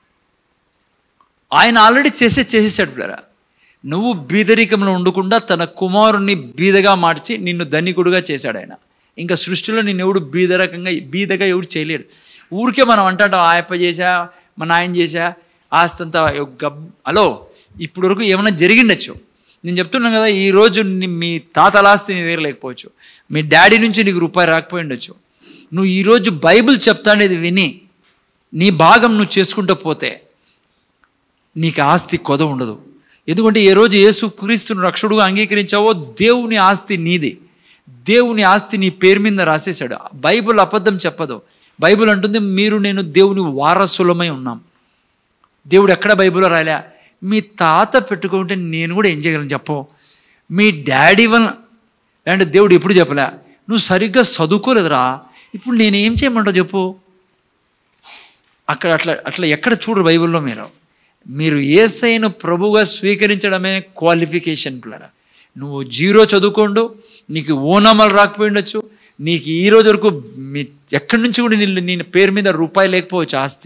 ఆయన ఆల్రెడీ చేసే చేసేసాడు పిల్లరా నువ్వు బీదరికంలో ఉండకుండా తన కుమారుణ్ణి బీదగా మార్చి నిన్ను ధనికుడుగా చేశాడు ఆయన ఇంకా సృష్టిలో నిన్ను ఎవడు బీదరకంగా బీదగా ఎవడు చేయలేడు ఊరికే మనం అంటాం ఆయప్ప చేశా మా నాయన చేశా ఆస్తంతా గబ్ హలో ఇప్పుడు వరకు ఏమైనా జరిగిండొచ్చు నేను చెప్తున్నాను కదా ఈ రోజు నీ- మీ తాతల ఆస్తి నీ దగ్గర లేకపోవచ్చు మీ డాడీ నుంచి నీకు రూపాయి రాకపోయి ఉండొచ్చు నువ్వు ఈరోజు బైబిల్ చెప్తానేది విని నీ భాగం నువ్వు చేసుకుంటూ పోతే నీకు ఆస్తి కొద ఉండదు ఎందుకంటే ఏ రోజు యేసు క్రీస్తును రక్షకుడుగా అంగీకరించావో దేవుని ఆస్తి నీది దేవుని ఆస్తి నీ పేరు మీద రాసేశాడు బైబిల్ అబద్ధం చెప్పదు బైబిల్ అంటుంది మీరు నేను దేవుని వారసులమై ఉన్నాం దేవుడు ఎక్కడ బైబిల్లో రాయలే మీ తాత పెట్టుకుంటే నేను కూడా ఏం చేయగలను చెప్పు మీ డాడీ వల్ల అంటే దేవుడు ఎప్పుడు చెప్పలే నువ్వు సరిగ్గా చదువుకోలేదురా ఇప్పుడు నేనేం చేయమంటావు చెప్పు అక్కడ అట్లా అట్లా ఎక్కడ చూడరు బైబిల్లో మీరు మీరు ఏసైను ప్రభుగా స్వీకరించడమే క్వాలిఫికేషన్ పిల్లరా నువ్వు జీరో చదువుకోండు నీకు ఓనమాలు రాకపోయి ఉండొచ్చు నీకు ఈ రోజు వరకు మీ ఎక్కడి నుంచి కూడా నీ నీ పేరు మీద రూపాయి లేకపోవచ్చు ఆస్తి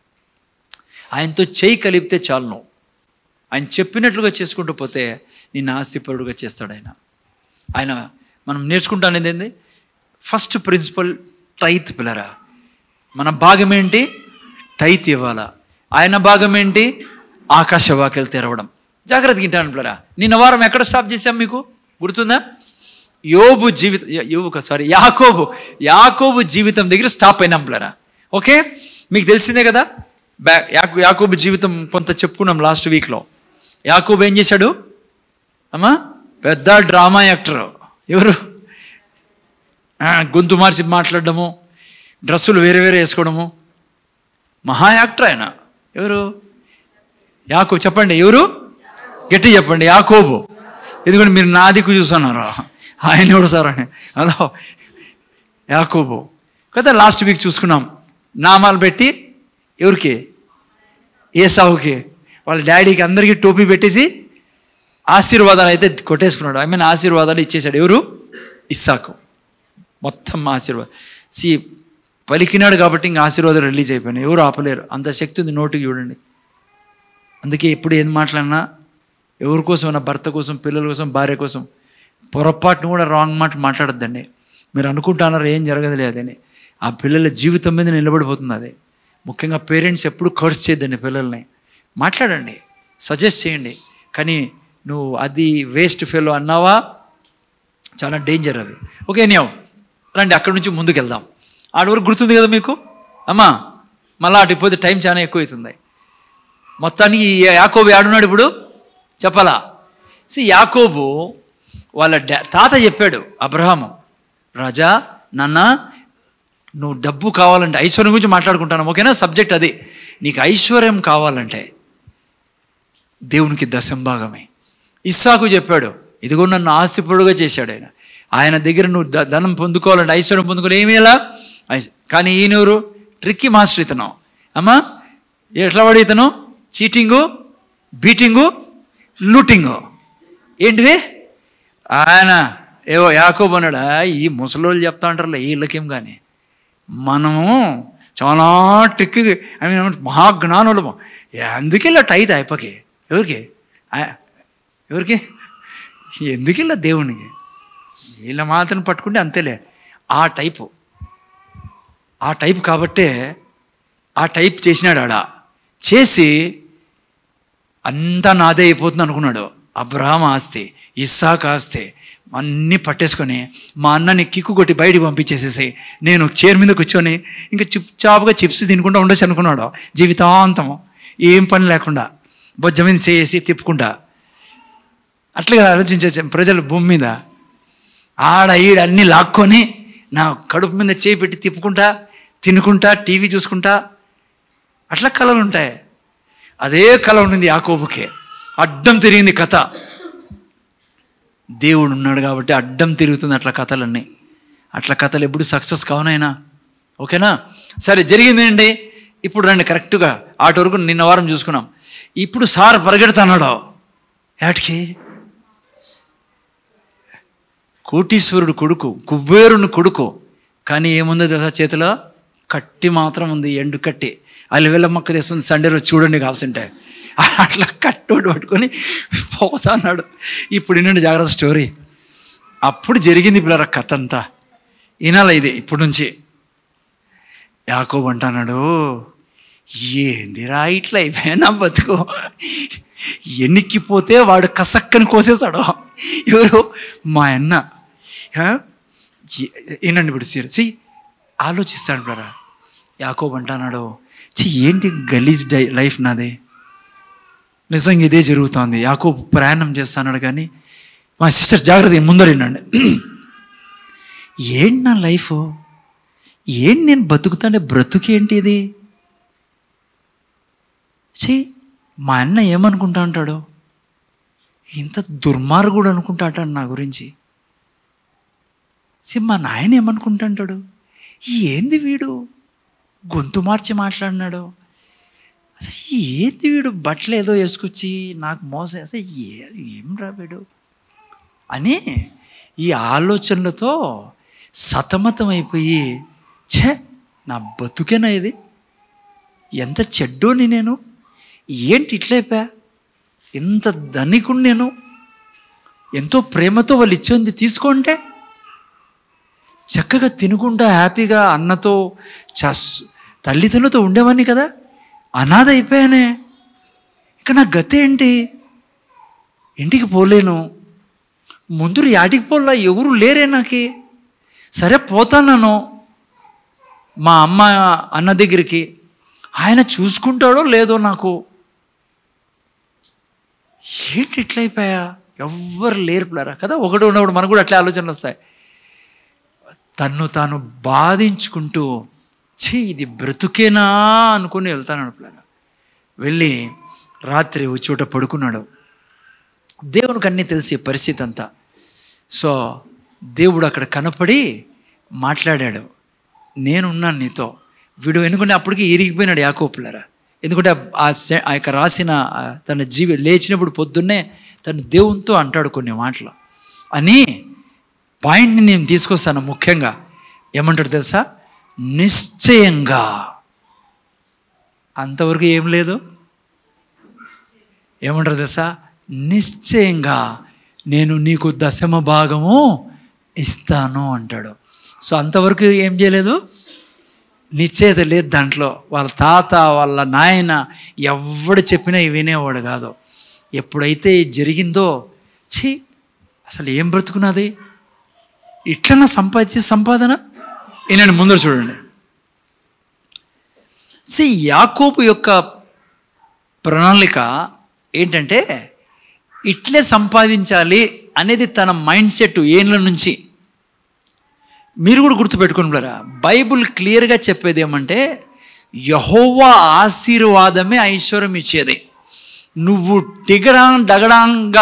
ఆయనతో చేయి కలిపితే చాలు నువ్వు ఆయన చెప్పినట్లుగా చేసుకుంటూ పోతే నిన్ను ఆస్తిపరుడుగా చేస్తాడు ఆయన ఆయన మనం నేర్చుకుంటానేది ఏంది ఫస్ట్ ప్రిన్సిపల్ టైత్ పిల్లరా మన భాగం ఏంటి టైత్ ఇవ్వాలా ఆయన భాగం ఏంటి ఆకాశవాక్యలు తెరవడం జాగ్రత్తగా వింటాను పిల్లరా నిన్న వారం ఎక్కడ స్టాప్ చేశాం మీకు గుర్తుందా యోబు జీవిత యోబు సారీ యాకోబు యాకోబు జీవితం దగ్గర స్టాప్ అయినాం పిల్లరా ఓకే మీకు తెలిసిందే కదా బ్యా యాకో యాకోబు జీవితం కొంత చెప్పుకున్నాం లాస్ట్ వీక్లో యాకోబు ఏం చేశాడు అమ్మా పెద్ద డ్రామా యాక్టర్ ఎవరు ఆ, గొంతు మార్చి మాట్లాడడము డ్రెస్సులు వేరే వేరే వేసుకోవడము మహా యాక్టర్ ఆయన ఎవరు యాకో చెప్పండి ఎవరు గట్టి చెప్పండి యాకోబు ఎందుకంటే మీరు నా దిక్కు చూస్తున్నారు ఆయన ఎవడు సార్ అని హలో యాకోబు కదా లాస్ట్ వీక్ చూసుకున్నాం నామాలు పెట్టి ఎవరికి ఏసావుకి వాళ్ళ డాడీకి అందరికీ టోపీ పెట్టేసి ఆశీర్వాదాలు అయితే కొట్టేసుకున్నాడు ఐ మీన్ ఆశీర్వాదాలు ఇచ్చేశాడు ఎవరు ఇస్సాకు మొత్తం ఆశీర్వాదం సి పలికినాడు కాబట్టి ఇంకా ఆశీర్వాదాలు రిలీజ్ అయిపోయినాయి ఎవరు ఆపలేరు అంత శక్తి ఉంది నోటికి చూడండి అందుకే ఎప్పుడు ఏం మాట్లాడినా ఎవరి కోసం నా భర్త కోసం పిల్లల కోసం భార్య కోసం పొరపాటును కూడా రాంగ్ మాట మాట్లాడద్దండి మీరు అనుకుంటున్నారు ఏం జరగదు లేదని ఆ పిల్లల జీవితం మీద నిలబడిపోతుంది అది ముఖ్యంగా పేరెంట్స్ ఎప్పుడు ఖర్చు చేయొద్దండి పిల్లల్ని మాట్లాడండి సజెస్ట్ చేయండి కానీ నువ్వు అది వేస్ట్ ఫెలో అన్నావా చాలా డేంజర్ అది ఓకే ఎనియావ్ రండి అక్కడి నుంచి ముందుకు వెళ్దాం ఆడి వరకు గుర్తుంది కదా మీకు అమ్మా మళ్ళీ అటు పోతే టైం చాలా ఎక్కువ అవుతుంది మొత్తానికి ఈ యాకోబు ఆడున్నాడు ఇప్పుడు చెప్పాలా సి యాకోబు వాళ్ళ డా తాత చెప్పాడు అబ్రహాము రాజా నాన్న నువ్వు డబ్బు కావాలంటే ఐశ్వర్యం గురించి మాట్లాడుకుంటాను ఓకేనా సబ్జెక్ట్ అది నీకు ఐశ్వర్యం కావాలంటే దేవునికి దశంభాగమే ఇస్సాకు చెప్పాడు ఇదిగో నన్ను ఆస్తిపరుడుగా చేశాడు ఆయన ఆయన దగ్గర నువ్వు ద- ధనం పొందుకోవాలంటే ఐశ్వర్యం పొందుకోవాలి ఏమీ ఎలా ఐ- కానీ ఈయనెవరు ట్రిక్కీ మాస్టర్ ఇతను అమ్మా ఎట్లా వాడు ఇతను చీటింగు బీటింగు లూటింగు ఏంటివి ఆయన ఏవో యాకోబు అన్నాడా ఈ ముసలోళ్ళు చెప్తా అంటారులే వీళ్ళకేం కానీ మనము చాలా ట్రిక్ ఐ మీన్ మహాజ్ఞానులము ఎందుకు ఇలా టైత్ అయిపోకి ఎవరికి ఆ- ఎవరికి ఎందుకు ఇలా దేవునికి వీళ్ళ మాత్రం పట్టుకుంటే అంతేలే ఆ టైపు ఆ టైప్ కాబట్టే ఆ టైప్ చేసినాడు ఆడ చేసి అంతా నాదే అయిపోతుంది అనుకున్నాడు అబ్రహాం ఆస్తి ఇస్సాక్ ఆస్తి అన్నీ పట్టేసుకొని మా అన్నని కిక్కు కొట్టి బయటికి పంపించేసేసి నేను చైర్ మీద కూర్చొని ఇంకా చిప్ చాపుగా చిప్స్ తినుకుంటూ ఉండొచ్చు అనుకున్నాడు జీవితాంతం ఏం పని లేకుండా బొజ్జ మీద చేసి తిప్పుకుంటా అట్లాగా ఆలోచించే ప్రజలు భూమి మీద ఆడ ఈడ అన్నీ లాక్కొని నా కడుపు మీద చేయి పెట్టి తిప్పుకుంటా తినుకుంటా టీవీ చూసుకుంటా అట్లా కళలు ఉంటాయి అదే కళ ఉండింది యాకోబుకే అడ్డం తిరిగింది కథ దేవుడు ఉన్నాడు కాబట్టి అడ్డం తిరుగుతుంది అట్లా కథలన్నీ అట్లా కథలు ఎప్పుడు సక్సెస్ కావునైనా ఓకేనా సరే జరిగిందేంటి ఇప్పుడు రండి కరెక్ట్గా ఆట వరకు నిన్న వారం చూసుకున్నాం ఇప్పుడు సార్ పరిగెడుతున్నాడు ఏటికి కోటీశ్వరుడు కొడుకు కుబేరుని కొడుకు కానీ ఏముందో తెలుసా చేతిలో కట్టి మాత్రం ఉంది ఎండు కట్టి అలివెల్ల మొక్క తెస్తుంది సండే రోజు చూడండి కావాల్సింటే అట్లా కట్టోడు పట్టుకొని పోతా అన్నాడు ఇప్పుడు వినండి జాగ్రత్త స్టోరీ అప్పుడు జరిగింది పిల్లల కథ అంతా వినాలి ఇది ఇప్పటి నుంచి యాకోబు అంటున్నాడు ఏందిరా ఇట్లా అయిపోయినా బతుకు ఎన్నిక్కిపోతే వాడు కసక్కని కోసేశాడు ఎవరు మా అన్న ఆ? ఏ- ఏనండి ఇప్పుడు సీరియస్ ఆలోచిస్తాడు బ్రరా యాకోబు అంటున్నాడు ఛీ ఏంటి గలీజ్ డై లైఫ్ నాది నిజంగా ఇదే జరుగుతోంది యాకోబు ప్రయాణం చేస్తున్నాడు కానీ మా సిస్టర్ జాగ్రత్త ముందరేనండి ఏంటి నా లైఫ్ ఏంటి నేను బతుకుతాంటే బ్రతుకేంటి ఇది ఛీ మా అన్న ఏమనుకుంటా అంటాడు ఇంత దుర్మార్గుడు అనుకుంటా అంటాడు నా గురించి సి మా నాయన ఏమనుకుంటా అంటాడు ఏంది వీడు గొంతు మార్చి మాట్లాడినాడు అసలు ఏంది వీడు బట్టలు ఏదో వేసుకొచ్చి నాకు మోసం అసలు ఏ ఏం రా వీడు అని ఈ ఆలోచనలతో సతమతం అయిపోయి ఛే నా బతుకేనా ఇది ఎంత చెడ్డోని నేను ఏంటి ఇట్లయిపోయా ఎంత ధనికుడు నేను ఎంతో ప్రేమతో వాళ్ళు ఇచ్చింది తీసుకుంటే చక్కగా తినుకుంటా హ్యాపీగా అన్నతో చస్ తల్లిదండ్రులతో ఉండేవాడిని కదా అనాథ అయిపోయానే ఇక నా గతి ఏంటి ఇంటికి పోలేను ముందు యాటికి పోలా ఎవరు లేరే నాకి సరే పోతాను మా అమ్మ అన్న దగ్గరికి ఆయన చూసుకుంటాడో లేదో నాకు ఏంటి ఇట్లయిపోయా ఎవ్వరు లేరు పిల్లరా కదా ఒకటి ఉన్నప్పుడు మనకు కూడా అట్లే ఆలోచనలు వస్తాయి తన్ను తాను బాధించుకుంటూ ఛీ ఇది బ్రతుకేనా అనుకుని వెళ్తాను పిల్లరా వెళ్ళి రాత్రి ఒక చోట పడుకున్నాడు దేవునికి అన్నీ తెలిసే పరిస్థితి అంతా సో దేవుడు అక్కడ కనపడి మాట్లాడాడు నేనున్నాను నీతో వీడు ఎందుకంటే అప్పటికి ఇరిగిపోయినాడు యాకోపులరా ఎందుకంటే ఆ సె- ఆ యొక్క రాసిన ఆ తన జీవి లేచినప్పుడు పొద్దున్నే తను దేవునితో అంటాడు కొన్ని మాటలు అని పాయింట్ని నేను తీసుకొస్తాను ముఖ్యంగా ఏమంటాడు తెలుసా నిశ్చయంగా అంతవరకు ఏం లేదు ఏమంటారు తెలుసా నిశ్చయంగా నేను నీకు దశమ భాగము ఇస్తాను అంటాడు సో అంతవరకు ఏం చేయలేదు నిశ్చయత లేదు దాంట్లో వాళ్ళ తాత వాళ్ళ నాయన ఎవడు చెప్పినా ఇవి వినేవాడు కాదు ఎప్పుడైతే ఇది జరిగిందో ఛీ అసలు ఏం బ్రతుకున్నది ఇట్లన్నా సంపాదించే సంపాదన ఈయన ముందర చూడండి సి యాకోబు యొక్క ప్రణాళిక ఏంటంటే ఇట్లే సంపాదించాలి అనేది తన మైండ్ సెట్ ఏళ్ళ నుంచి మీరు కూడా గుర్తుపెట్టుకున్నారా బైబుల్ క్లియర్గా చెప్పేది ఏమంటే యహోవా ఆశీర్వాదమే ఐశ్వర్యం ఇచ్చేది నువ్వు టిగడా డగడాంగా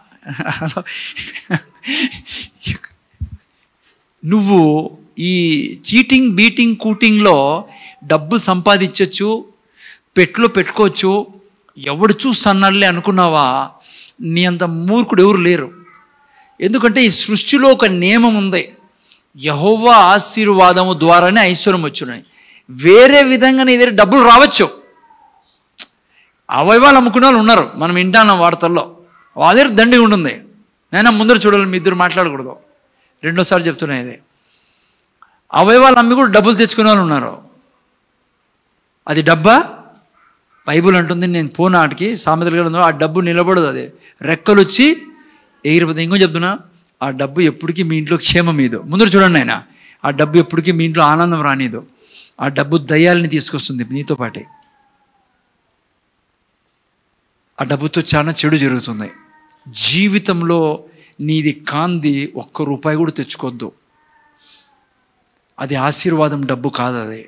నువ్వు ఈ చీటింగ్ బీటింగ్ కూటింగ్లో డబ్బు సంపాదించవచ్చు పెట్టులో పెట్టుకోవచ్చు ఎవడు చూస్తన్నాళ్ళే అనుకున్నావా నీ అంత మూర్ఖుడు ఎవరు లేరు ఎందుకంటే ఈ సృష్టిలో ఒక నియమం ఉంది యహోవా ఆశీర్వాదము ద్వారానే ఐశ్వర్యం వచ్చునని వేరే విధంగా నీ దగ్గర డబ్బులు రావచ్చు అవయవాలు అమ్ముకునే వాళ్ళు ఉన్నారు మనం వింటాన్నాం వార్తల్లో వాళ్ళ దగ్గర దండి ఉంటుంది నేను ముందర చూడాలి మీ ఇద్దరు మాట్లాడకూడదు రెండోసారి చెప్తున్నా ఇది అవయవాలు అమ్మి కూడా డబ్బులు తెచ్చుకునే వాళ్ళు ఉన్నారు అది డబ్బా బైబుల్ అంటుంది నేను పోనాటికి సామెతలు గారు ఆ డబ్బు నిలబడదు అది రెక్కలు వచ్చి ఎగిరిపోతే ఇంకో చెప్తున్నా ఆ డబ్బు ఎప్పటికీ మీ ఇంట్లో క్షేమం మీదు ముందర చూడండి ఆయన ఆ డబ్బు ఎప్పటికీ మీ ఇంట్లో ఆనందం రానిదు ఆ డబ్బు దయ్యాలని తీసుకొస్తుంది నీతో పాటే ఆ డబ్బుతో చాలా చెడు జరుగుతుంది జీవితంలో నీది కాంది ఒక్క రూపాయి కూడా తెచ్చుకోవద్దు అది ఆశీర్వాదం డబ్బు కాదు అది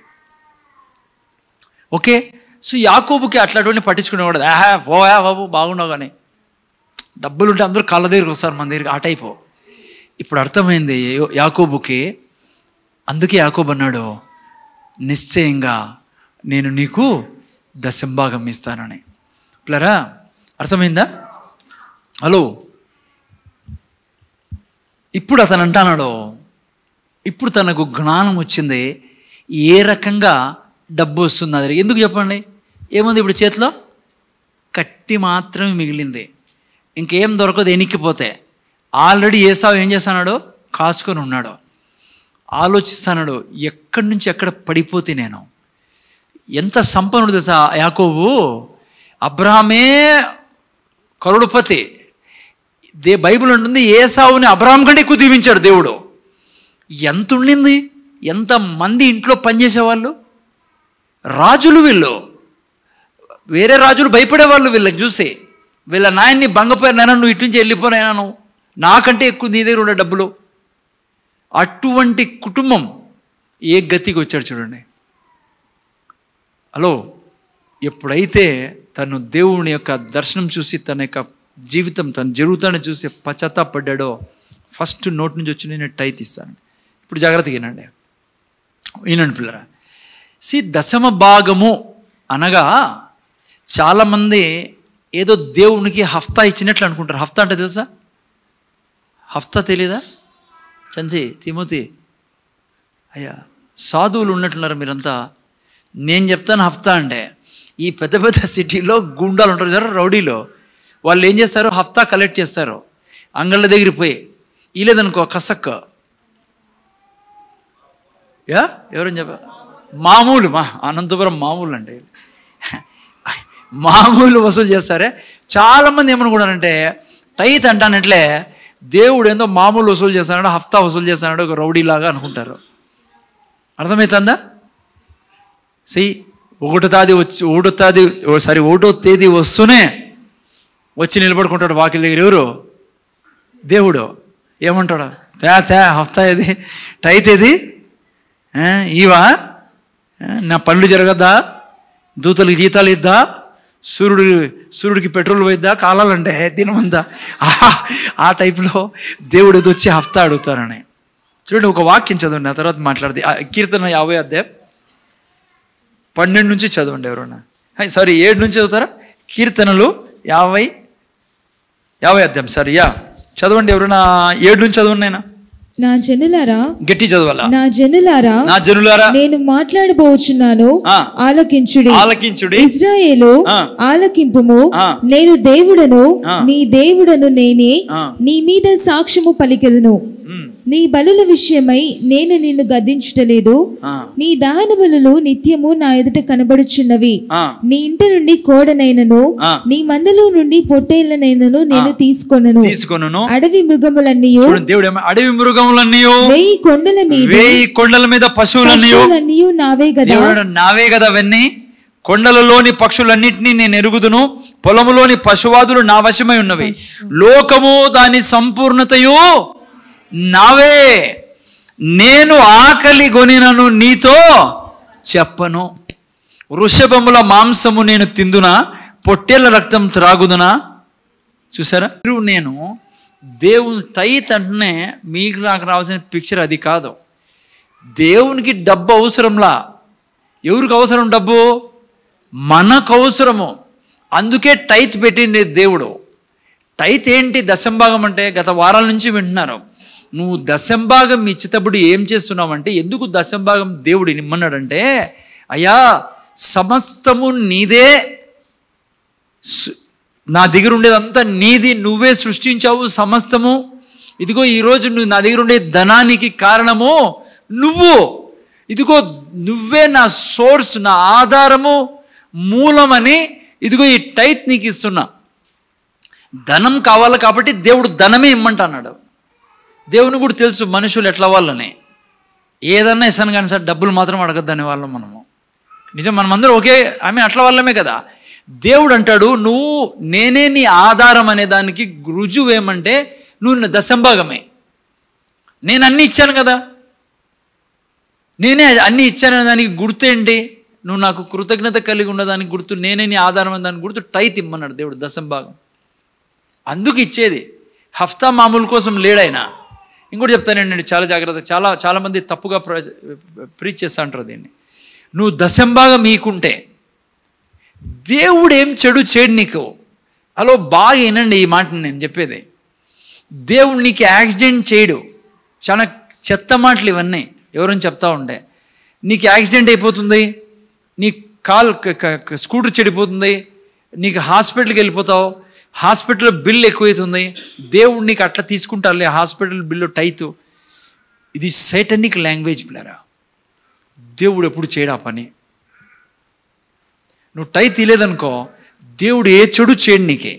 ఓకే సో యాకోబుకి అట్లాంటివన్నీ పట్టించుకునేవాడు ఆహా పోయా బాబు బాగున్నావు కానీ డబ్బులు ఉంటే అందరూ కళ్ళ దగ్గరికి వస్తారు మన దగ్గరికి ఆ టైపు ఇప్పుడు అర్థమైంది యో- యాకోబుకి అందుకే యాకోబు అన్నాడు నిశ్చయంగా నేను నీకు దశంభాగం ఇస్తానని ప్లరా అర్థమైందా హలో ఇప్పుడు అతను అంటున్నాడు ఇప్పుడు తనకు జ్ఞానం వచ్చింది ఏ రకంగా డబ్బు వస్తుంది అది ఎందుకు చెప్పండి ఏముంది ఇప్పుడు చేతిలో కట్టి మాత్రమే మిగిలింది ఇంకేం దొరకదు ఎనిక్కిపోతే ఆల్రెడీ ఏసావు ఏం చేస్తున్నాడు కాసుకొని ఉన్నాడు ఆలోచిస్తున్నాడు ఎక్కడి నుంచి ఎక్కడ పడిపోతే నేను ఎంత సంపన్నుడు తెలుసా యాకోబు అబ్రహామే కరుడుపతి దే బైబిల్ ఉంటుంది ఏసావుని అబ్రహాం కంటే ఎక్కువ దీవించాడు దేవుడు ఎంత ఉండింది ఎంత మంది ఇంట్లో పనిచేసేవాళ్ళు రాజులు వీళ్ళు వేరే రాజులు భయపడేవాళ్ళు వీళ్ళకి చూసి వీళ్ళ నాయన్ని బంగపోయినైనా నువ్వు ఇటు నుంచి వెళ్ళిపోయినా నువ్వు నాకంటే ఎక్కువ నీ దగ్గర ఉండే డబ్బులు అటువంటి కుటుంబం ఏ గతికి వచ్చాడు చూడండి హలో ఎప్పుడైతే తను దేవుని యొక్క దర్శనం చూసి తన యొక్క జీవితం తన జరుగుతాన్ని చూసి పశ్చాత్తాపడ్డాడో ఫస్ట్ నోట్ నుంచి వచ్చి నేను టైత్ ఇస్తాను ఇప్పుడు జాగ్రత్తగా వినండి వినండి పిల్లరా సి దశమ భాగము అనగా చాలామంది ఏదో దేవునికి హఫ్తా ఇచ్చినట్లు అనుకుంటారు హఫ్తా అంటే తెలుసా హఫ్తా తెలీదా చంతి తిమోతి అయ్యా సాధువులు ఉన్నట్లున్నారు మీరంతా నేను చెప్తాను హఫ్తా అంటే ఈ పెద్ద పెద్ద సిటీలో గుండాలు ఉంటారు కదా రౌడీలో వాళ్ళు ఏం చేస్తారు హఫ్తా కలెక్ట్ చేస్తారు అంగళ్ళ దగ్గరికి పోయి ఇలేదనుకో కసక్క యా ఎవరని చెప్ప మామూలు మా అనంతపురం మామూలు అండి మామూలు వసూలు చేస్తారే చాలామంది ఏమనుకుంటారంటే టైత్ అంటానంట్లే దేవుడు ఏందో మామూలు వసూలు చేస్తాడు హఫ్తా వసూలు చేస్తాడు ఒక రౌడీలాగా అనుకుంటారు అర్థమవుతుందా సి ఒకటో తాది వచ్చి ఒకటో తాది సారీ ఒకటో తేదీ వస్తూనే వచ్చి నిలబడుకుంటాడు వాకిల దగ్గర ఎవరు దేవుడు ఏమంటాడు తే తే హఫ్తా ఏది టైత్ ఏది ఆ, ఇవా ఆ, నా పనులు జరగద్దా దూతలకి జీతాలు ఇద్దా సూర్యుడు సూర్యుడికి పెట్రోల్ పోయిద్దా కాలాలంటే దినమంతా ఆ- ఆ టైప్లో దేవుడు ఏదో వచ్చి హఫ్తా అడుగుతారని చూడండి ఒక వాక్యం చదవండి ఆ తర్వాత మాట్లాడితే కీర్తన యాభై అధ్యాయం పన్నెండు నుంచి చదవండి ఎవరన్నా హై, సారీ ఏడు నుంచి చదువుతారా కీర్తనలు యాభై యాభై అధ్యాయం సారీ యా చదవండి ఎవరైనా ఏడు నుంచి చదవండి నేను నా జనులారా గట్టి చదవాలా నా జనులారా నా జనులారా నేను మాట్లాడబోచున్నాను ఆ. ఆలకించుడి ఆలకించుడి ఇజ్రాయేలు ఆ. ఆలకింపుము ఆ. నేను దేవుడను ఆ. నీ దేవుడను నేనే ఆ. నీ మీద సాక్ష్యము పలికెదను ఉమ్, నీ బలుల విషయమై నేను నిన్ను గద్దించుటలేదు ఆ, నీ దహన బలులు నిత్యము నా ఎదుట కనబడుచున్నవి ఆ, నీ ఇంటి నుండి కోడనైనను ఆ. నీ మందలో నుండి పొట్టేళ్లనైనను నేను తీసుకొనను తీసుకొనును అడవి మృగములన్నీ చూడండి దేవుడు ఏమ- అడవి మృగములన్నీ వెయ్యి కొండల మీద వేయి కొండల మీద పశువులన్నీ పశువులన్నీ నావే గదా దేవుడు నావే కదా అవన్నీ కొండలలోని పక్షులన్నిటినీ నేను ఎరుగుదును పొలములోని పశువాదులు నా వశమై ఉన్నవి లోకము దాని సంపూర్ణతయు నావే నేను ఆకలి గొనినను నీతో చెప్పను వృషభముల మాంసము నేను తిందునా పొట్టేళ్ల రక్తం త్రాగుదునా చూసారా మీరు నేను దేవుని టైత్ అంటేనే మీకు నాకు రావాల్సిన పిక్చర్ అది కాదు దేవునికి డబ్బు అవసరంలా ఎవరికి అవసరం డబ్బు మనకు అవసరము అందుకే టైత్ పెట్టింది దేవుడు టైత్ ఏంటి దశంభాగం అంటే గత వారాల నుంచి వింటున్నారు నువ్వు దశంభాగం ఇచ్చేటప్పుడు ఏం చేస్తున్నావంటే ఎందుకు దశంభాగం దేవుడు ఇమ్మన్నాడంటే అయ్యా సమస్తము నీదే సు- నా దగ్గర ఉండేదంతా నీది నువ్వే సృష్టించావు సమస్తము ఇదిగో ఈరోజు నువ్వు నా దగ్గర ఉండే ధనానికి కారణము నువ్వు ఇదిగో నువ్వే నా సోర్స్ నా ఆధారము మూలమని ఇదిగో ఈ టైట్ నీకు ఇస్తున్నా ధనం కావాలి కాబట్టి దేవుడు ధనమే ఇమ్మంటున్నాడు దేవుని కూడా తెలుసు మనుషులు ఎట్లా వాళ్ళని ఏదన్నా ఇస్తాను కానీ సార్ డబ్బులు మాత్రం అడగద్దని వాళ్ళం మనము నిజం మనమందరం ఒకే ఆమె అట్లా వాళ్ళమే కదా దేవుడు అంటాడు నువ్వు నేనే నీ ఆధారం అనే దానికి రుజువు ఏమంటే నువ్వు నా దశంభాగమే నేను అన్ని ఇచ్చాను కదా నేనే అన్ని ఇచ్చాననే దానికి గుర్తు ఏంటి నువ్వు నాకు కృతజ్ఞత కలిగి ఉన్నదానికి గుర్తు నేనే నీ ఆధారం అనే దానికి గుర్తు టైత్ ఇమ్మన్నాడు దేవుడు దశంభాగం అందుకు ఇచ్చేది హఫ్తా మామూలు కోసం లేడాయన ఇంకోటి చెప్తానండి చాలా జాగ్రత్త చాలా చాలామంది తప్పుగా ప్ర ప్రీచ్ చేస్తా అంటారు దీన్ని నువ్వు దశంభాగం మీకుంటే దేవుడు ఏం చెడు చేయడు నీకు అలో బాగా వినండి ఈ మాట నేను చెప్పేది దేవుడు నీకు యాక్సిడెంట్ చేయడు చాలా చెత్త మాటలు ఇవన్నీ ఎవరైనా చెప్తా ఉంటే నీకు యాక్సిడెంట్ అయిపోతుంది నీ కాల్ క- క- క- స్కూటర్ చెడిపోతుంది నీకు హాస్పిటల్కి వెళ్ళిపోతావు హాస్పిటల్లో బిల్ ఎక్కువైతుంది దేవుడు నీకు అట్లా తీసుకుంటారులే హాస్పిటల్ బిల్లు టైతు ఇది సైటనిక్ లాంగ్వేజ్ పిల్లరా దేవుడు ఎప్పుడు చేయడా పని నువ్వు టై తీయలేదనుకో దేవుడు ఏ చెడు చేయడు నీకే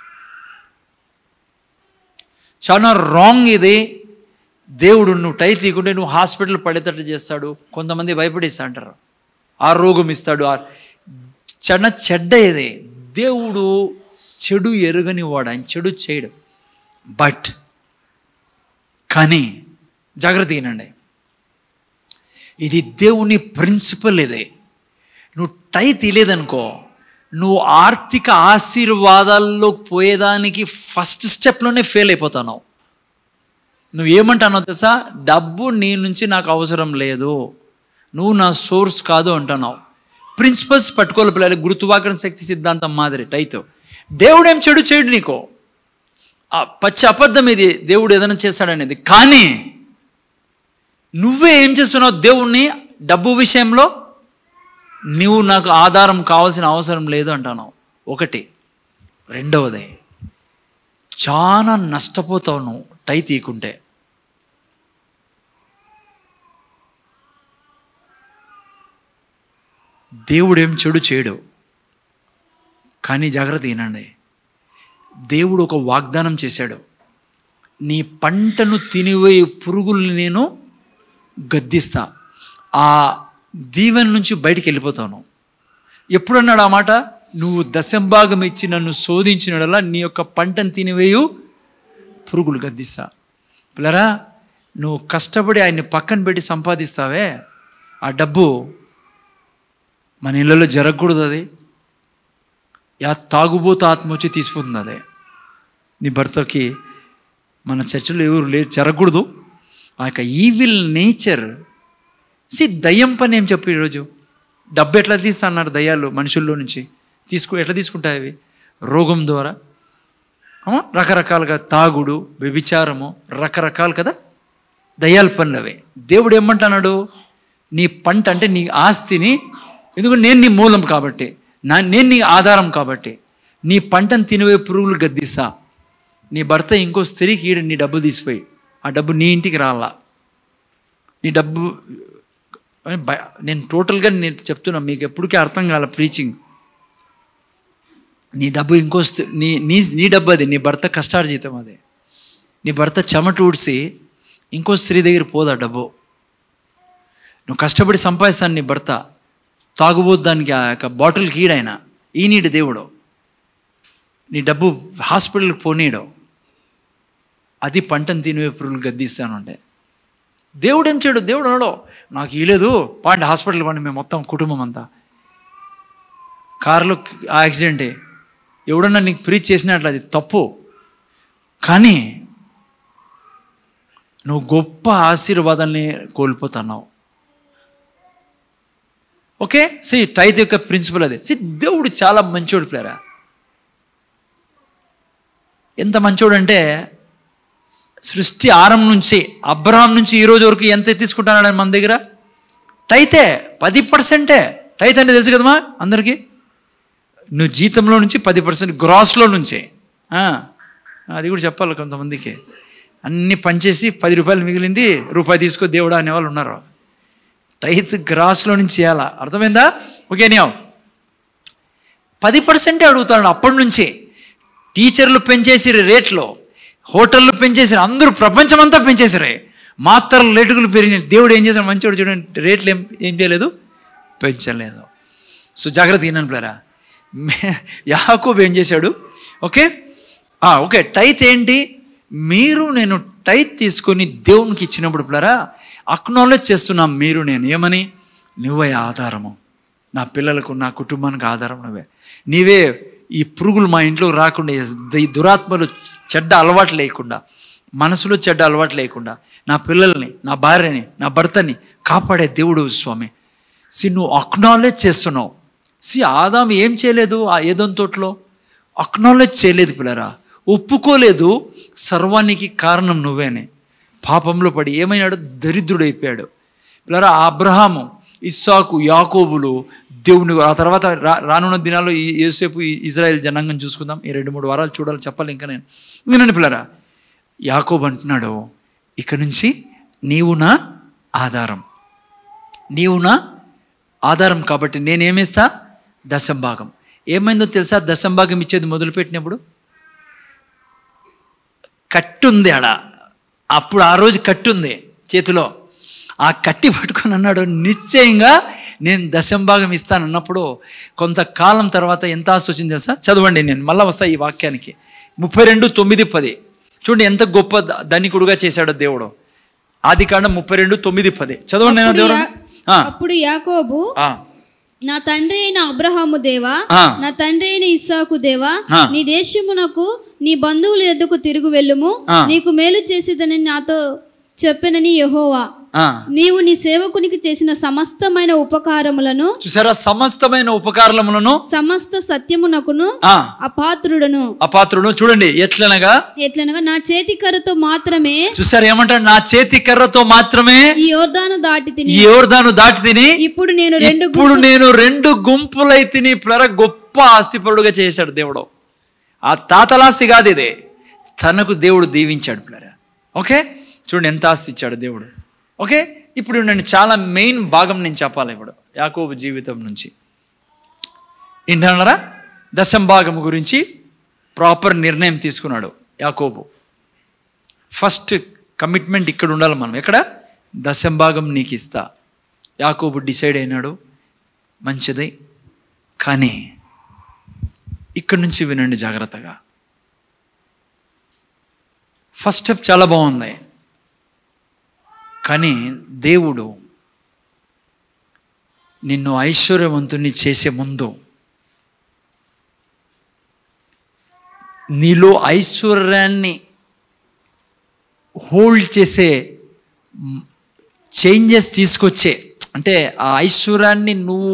చాలా రాంగ్ ఇది దేవుడు నువ్వు టై తీయకుంటే నువ్వు హాస్పిటల్ పడేటట్లు చేస్తాడు కొంతమంది భయపడేస్తా అంటారు ఆ రోగం ఇస్తాడు ఆ చాలా చెడ్డ ఇది దేవుడు చెడు ఎరుగని వాడు ఆయన చెడు చేయడు బట్ కానీ జాగ్రత్త వినండి ఇది దేవుని ప్రిన్సిపల్ ఇదే నువ్వు టై తీయలేదనుకో నువ్వు ఆర్థిక ఆశీర్వాదాల్లోకి పోయేదానికి ఫస్ట్ స్టెప్లోనే ఫెయిల్ అయిపోతున్నావు నువ్వు ఏమంటానో తెలుసా డబ్బు నీ నుంచి నాకు అవసరం లేదు నువ్వు నా సోర్స్ కాదు అంటున్నావు ప్రిన్సిపల్స్ పట్టుకోవాలి పిల్లలు గురుత్వాకరణ శక్తి సిద్ధాంతం మాదిరి టైతో దేవుడు ఏం చెడు చేయడు నీకో ఆ పచ్చి అబద్ధం ఇది దేవుడు ఏదైనా చేస్తాడనేది కానీ నువ్వే ఏం చేస్తున్నావు దేవుణ్ణి డబ్బు విషయంలో నువ్వు నాకు ఆధారం కావాల్సిన అవసరం లేదు అంటున్నావు ఒకటి రెండవది చాలా నష్టపోతావు నువ్వు టై తీయకుంటే దేవుడు ఏం చెడు చేయడు కానీ జాగ్రత్త వినండి దేవుడు ఒక వాగ్దానం చేశాడు నీ పంటను తినివేయి పురుగుల్ని నేను గద్దిస్తా ఆ దీవెన నుంచి బయటికి వెళ్ళిపోతాను ఎప్పుడన్నాడు ఆ మాట నువ్వు దశంభాగం ఇచ్చి నన్ను శోధించినడలా నీ యొక్క పంటను తినివేయు పురుగులు గద్దిస్తా పిల్లరా నువ్వు కష్టపడి ఆయన్ని పక్కన పెట్టి సంపాదిస్తావే ఆ డబ్బు మన ఇళ్ళలో జరగకూడదు అది యా తాగుబోతు ఆత్మ వచ్చి తీసుకుపోతుంది అదే నీ భర్తకి మన చర్చలో ఎవరు లేదు జరగకూడదు ఆ యొక్క ఈవిల్ నేచర్ సి దయ్యం పని ఏం చెప్పు ఈరోజు డబ్బు ఎట్లా తీస్తా అన్నారు దయ్యాలు మనుషుల్లో నుంచి తీసుకు ఎట్లా తీసుకుంటాయి అవి రోగం ద్వారా అమ్మా రకరకాలుగా తాగుడు వ్యభిచారము రకరకాలు కదా దయ్యాల పనులు అవి దేవుడు ఏమంటున్నాడు నీ పంట అంటే నీ ఆస్తిని ఎందుకంటే నేను నీ మూలం కాబట్టి నా నేను నీ ఆధారం కాబట్టి నీ పంటను తినివే పురుగులు గద్దిస్తా నీ భర్త ఇంకో స్త్రీకి ఈడ నీ డబ్బు తీసిపోయి ఆ డబ్బు నీ ఇంటికి రాలా నీ డబ్బు అని భయ- నేను టోటల్గా నేను చెప్తున్నా మీకు ఎప్పటికీ అర్థం కాల ప్రీచింగ్ నీ డబ్బు ఇంకో స్త్రీ నీ నీ నీ డబ్బు అది నీ భర్త కష్టార్జితం అది నీ భర్త చెమట ఊడ్చి ఇంకో స్త్రీ దగ్గర పోదా డబ్బు నువ్వు కష్టపడి సంపాదిస్తాను నీ భర్త తాగుబోతు దానికి ఆ యొక్క బాటిల్కి ఈడైనా ఈనీడు దేవుడు నీ డబ్బు హాస్పిటల్కి పోనీయడు అది పంటను తినివే పురుగులు గద్దిస్తాను అంటే దేవుడు ఏం చేయడు దేవుడు అనడు నాకు ఇలేదు పాండి హాస్పిటల్ పండి మేము మొత్తం కుటుంబం అంతా కారులో యాక్సిడెంటే ఎవడన్నా నీకు ప్రీచ్ చేసినట్లు అది తప్పు కానీ నువ్వు గొప్ప ఆశీర్వాదాన్ని కోల్పోతున్నావు ఓకే సి టైత్ యొక్క ప్రిన్సిపల్ అదే సి దేవుడు చాలా మంచోడు ప్లేరా ఎంత మంచోడు అంటే సృష్టి ఆరంభం నుంచి అబ్రహాం నుంచి ఈ రోజు వరకు ఎంత తీసుకుంటున్నాడు మన దగ్గర టైతే పది పర్సెంటే టైత్ అంటే తెలుసు కదమ్మా అందరికీ నువ్వు జీతంలో నుంచి పది పర్సెంట్ గ్రాస్లో నుంచే ఆ, అది కూడా చెప్పాలి కొంతమందికి అన్ని పనిచేసి పది రూపాయలు మిగిలింది రూపాయి తీసుకో దేవుడా అనేవాళ్ళు ఉన్నారు టైత్ గ్రాస్లో నుంచి చేయాలా అర్థమైందా ఓకే నీవు పది పర్సెంటే అడుగుతాడు అప్పటి నుంచే టీచర్లు పెంచేసి రేట్లో హోటళ్ళు పెంచేసి అందరూ ప్రపంచం అంతా పెంచేసారే మాత్రలు రేటుకులు పెరిగినాయి దేవుడు ఏం చేశాడు మంచివాడు చూడండి రేట్లు ఏం ఏం చేయలేదు పెంచలేదు సో జాగ్రత్త విన్నాను ప్లేరా యాకోబు ఏం చేశాడు ఓకే ఆ, ఓకే టైత్ ఏంటి మీరు నేను టైత్ తీసుకొని దేవునికి ఇచ్చినప్పుడు ప్లరా అక్నాలెడ్జ్ చేస్తున్నాం మీరు నేను ఏమని నువ్వే ఆధారము నా పిల్లలకు నా కుటుంబానికి ఆధారం నువ్వే నీవే ఈ పురుగులు మా ఇంట్లో రాకుండా ఈ దురాత్మలు చెడ్డ అలవాటు లేకుండా మనసులో చెడ్డ అలవాటు లేకుండా నా పిల్లల్ని నా భార్యని నా భర్తని కాపాడే దేవుడు స్వామి సి నువ్వు అక్నాలెడ్జ్ చేస్తున్నావు సి ఆదాం ఏం చేయలేదు ఆ ఏదోన్ తోటలో అక్నాలెడ్జ్ చేయలేదు పిల్లరా ఒప్పుకోలేదు సర్వానికి కారణం నువ్వేనే పాపంలో పడి ఏమైనాడు దరిద్రుడైపోయాడు పిల్లరా అబ్రహాము ఇస్సాకు యాకోబులు దేవుని ఆ తర్వాత రా రానున్న దినాల్లో ఈ యేసేపు ఈ ఇజ్రాయెల్ జనాంగం చూసుకుందాం ఈ రెండు మూడు వారాలు చూడాలి చెప్పాలి ఇంకా నేను వినండి పిల్లరా యాకోబు అంటున్నాడు ఇక నుంచి నీవు నా ఆధారం నీవు నా ఆధారం కాబట్టి నేనేమిస్తా దశంభాగం ఏమైందో తెలుసా దశంభాగం ఇచ్చేది మొదలుపెట్టినప్పుడు కట్టుంది ఆడ అప్పుడు ఆ రోజు కట్టుంది చేతిలో ఆ కట్టి పట్టుకొని అన్నాడు నిశ్చయంగా నేను దశంభాగం ఇస్తాను అన్నప్పుడు కొంతకాలం తర్వాత ఎంత ఆశ వచ్చింది తెలుసా చదవండి నేను మళ్ళీ వస్తా ఈ వాక్యానికి ముప్పై రెండు తొమ్మిది పది చూడండి ఎంత గొప్ప ద- ధనికుడుగా చేశాడో దేవుడు ఆది కాండం ముప్పై రెండు తొమ్మిది పది చదవండి నేను అప్పుడు దేవుడు యా- ఆ, అప్పుడు యాకోబు ఆ, నా తండ్రి అయిన అబ్రహాము దేవా ఆ. నా తండ్రి అయిన ఇస్సాకు దేవా ఆ. నీ దేశమునకు నీ బంధువుల ఎద్దుకు తిరుగు వెళ్ళుము ఆ. నీకు మేలు చేసేదని నాతో చెప్పనని యెహోవా ఆ. నీవు నీ సేవకునికి చేసిన సమస్తమైన ఉపకారములను చూసారా సమస్తమైన ఉపకారములను సమస్త సత్యమునకును ఆ, అపాత్రుడను అపాత్రుడు చూడండి ఎట్లనగా ఎట్లనగా నా చేతి కర్రతో మాత్రమే చూసారు ఏమంటాడు నా చేతి కర్రతో మాత్రమే ఈ యోర్దాను దాటి ఈ తిని యోర్దాను దాటి తిని ఇప్పుడు నేను రెండు ఇప్పుడు నేను రెండు గుంపులై తిని ప్లర గొప్ప ఆస్తిపరుడుగా చేశాడు దేవుడు ఆ తాతలాస్తి కాదు ఇది తనకు దేవుడు దీవించాడు ప్లర ఓకే చూడండి ఎంత ఆస్తి ఇచ్చాడు దేవుడు ఓకే ఇప్పుడు నేను చాలా మెయిన్ భాగం నేను చెప్పాలి ఇప్పుడు యాకోబు జీవితం నుంచి ఏంటన్నారా దశం భాగం గురించి ప్రాపర్ నిర్ణయం తీసుకున్నాడు యాకోబు ఫస్ట్ కమిట్మెంట్ ఇక్కడ ఉండాలి మనం ఎక్కడ దశం భాగం నీకు ఇస్తా యాకోబు డిసైడ్ అయినాడు మంచిది కానీ ఇక్కడి నుంచి వినండి జాగ్రత్తగా ఫస్ట్ స్టెప్ చాలా బాగుంది కానీ దేవుడు నిన్ను ఐశ్వర్యవంతుని చేసే ముందు నీలో ఐశ్వర్యాన్ని హోల్డ్ చేసే చేంజెస్ తీసుకొచ్చే అంటే ఆ ఐశ్వర్యాన్ని నువ్వు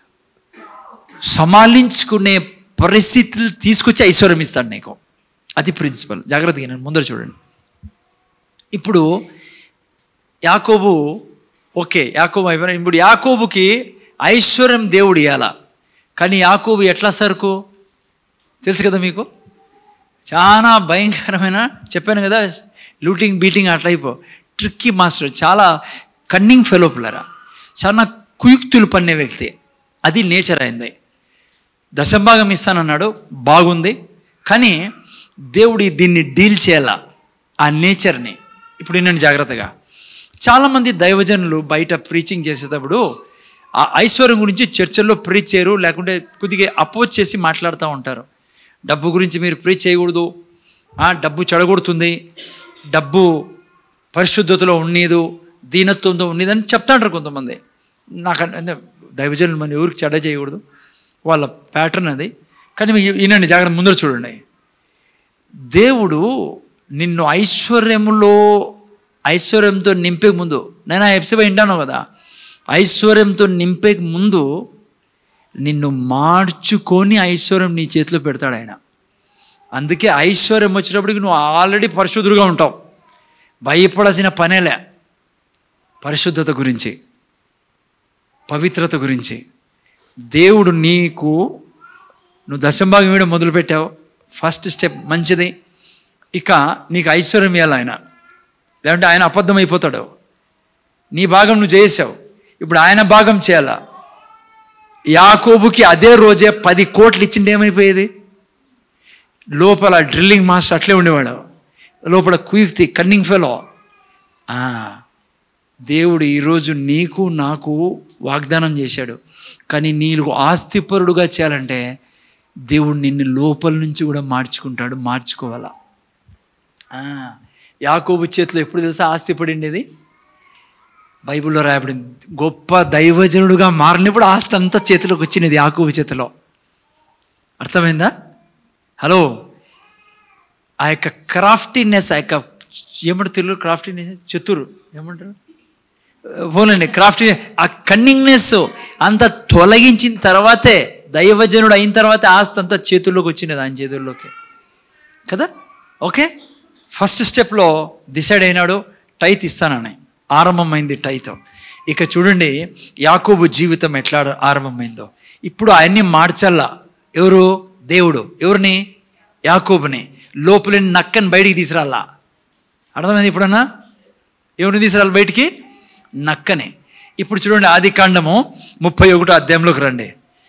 సమాలించుకునే పరిస్థితులు తీసుకొచ్చి ఐశ్వర్యం ఇస్తాడు నీకు అది ప్రిన్సిపల్ జాగ్రత్తగా నేను ముందర చూడండి ఇప్పుడు యాకోబు ఓకే యాకోబు అయిపోయిన ఇప్పుడు యాకోబుకి ఐశ్వర్యం దేవుడు ఇవ్వాల కానీ యాకోబు ఎట్లా సరుకు తెలుసు కదా మీకు చాలా భయంకరమైన చెప్పాను కదా లూటింగ్ బీటింగ్ అట్లా అయిపో ట్రిక్కీ మాస్టర్ చాలా కన్నింగ్ ఫెలో పిల్లరా చాలా కుయుక్తులు పన్నే వ్యక్తి అది నేచర్ అయింది దశభాగం ఇస్తానన్నాడు బాగుంది కానీ దేవుడి దీన్ని డీల్ చేయాల ఆ నేచర్ని ఇప్పుడు నేను జాగ్రత్తగా చాలామంది దైవజనులు బయట ప్రీచింగ్ చేసేటప్పుడు ఆ ఐశ్వర్యం గురించి చర్చల్లో ప్రీచ్ చేయరు లేకుంటే కొద్దిగా అపోజ్ చేసి మాట్లాడుతూ ఉంటారు డబ్బు గురించి మీరు ప్రీచ్ చేయకూడదు ఆ, డబ్బు చెడగొడుతుంది డబ్బు పరిశుద్ధతలో ఉన్నీదు దీనత్వంతో ఉన్నదని చెప్తాంటారు కొంతమంది నాకు అంటే దైవజనులు మనం ఎవరికి చెడ్డ చేయకూడదు వాళ్ళ ప్యాటర్న్ అది కానీ మీ- ఈయనండి జాగ్రత్త ముందర చూడండి దేవుడు నిన్ను ఐశ్వర్యములో ఐశ్వర్యంతో నింపే ముందు నేను ఆ ఎపిసోడ్ వింటాను కదా ఐశ్వర్యంతో నింపే ముందు నిన్ను మార్చుకొని ఐశ్వర్యం నీ చేతిలో పెడతాడు ఆయన అందుకే ఐశ్వర్యం వచ్చినప్పటికి నువ్వు ఆల్రెడీ పరిశుద్ధుడుగా ఉంటావు భయపడాల్సిన పనేలే పరిశుద్ధత గురించి పవిత్రత గురించి దేవుడు నీకు నువ్వు దశంభాగం ఇవ్వడం మొదలుపెట్టావు ఫస్ట్ స్టెప్ మంచిది ఇక నీకు ఐశ్వర్యం ఇవ్వాలి ఆయన లేదంటే ఆయన అబద్ధం అయిపోతాడు నీ భాగం నువ్వు చేసావు ఇప్పుడు ఆయన భాగం చేయాలా యాకోబుకి అదే రోజే పది కోట్లు ఇచ్చిండి ఏమైపోయేది లోపల డ్రిల్లింగ్ మాస్టర్ అట్లే ఉండేవాడు లోపల కుయుక్తి కన్నింగ్ ఫెలో దేవుడు ఈరోజు నీకు నాకు వాగ్దానం చేశాడు కానీ నీకు ఆస్తిపరుడుగా చేయాలంటే దేవుడు నిన్ను లోపల నుంచి కూడా మార్చుకుంటాడు మార్చుకోవాలా ఆ, యాకోబు చేతిలో ఎప్పుడు తెలుసా ఆస్తి పడిండేది బైబిల్లో రాయబడింది గొప్ప దైవజనుడుగా మారినప్పుడు ఆస్తి అంతా చేతిలోకి వచ్చినది యాకోబు చేతిలో అర్థమైందా హలో ఆ యొక్క క్రాఫ్టీనెస్ ఆ యొక్క ఏమంటారు తెలుగు క్రాఫ్టీనెస్ చతురు ఏమంటారు పోలండి క్రాఫ్టీ ఆ కన్నింగ్నెస్ అంత తొలగించిన తర్వాతే దైవజనుడు అయిన తర్వాతే ఆస్తి అంతా చేతుల్లోకి వచ్చినది ఆయన చేతుల్లోకి కదా ఓకే ఫస్ట్ స్టెప్లో డిసైడ్ అయినాడు టైత్ ఇస్తానని ఆరంభమైంది టైత్ ఇక చూడండి యాకోబు జీవితం ఎట్లా ఆరంభమైందో ఇప్పుడు ఆయన్ని మార్చల్లా ఎవరు దేవుడు ఎవరిని యాకోబుని లోపలిని నక్కని బయటికి తీసుకురాలా అర్థమైంది ఇప్పుడన్నా ఎవరిని తీసుకురాలి బయటికి నక్కని ఇప్పుడు చూడండి ఆది కాండము ముప్పై ఒకటో అధ్యాయంలోకి రండి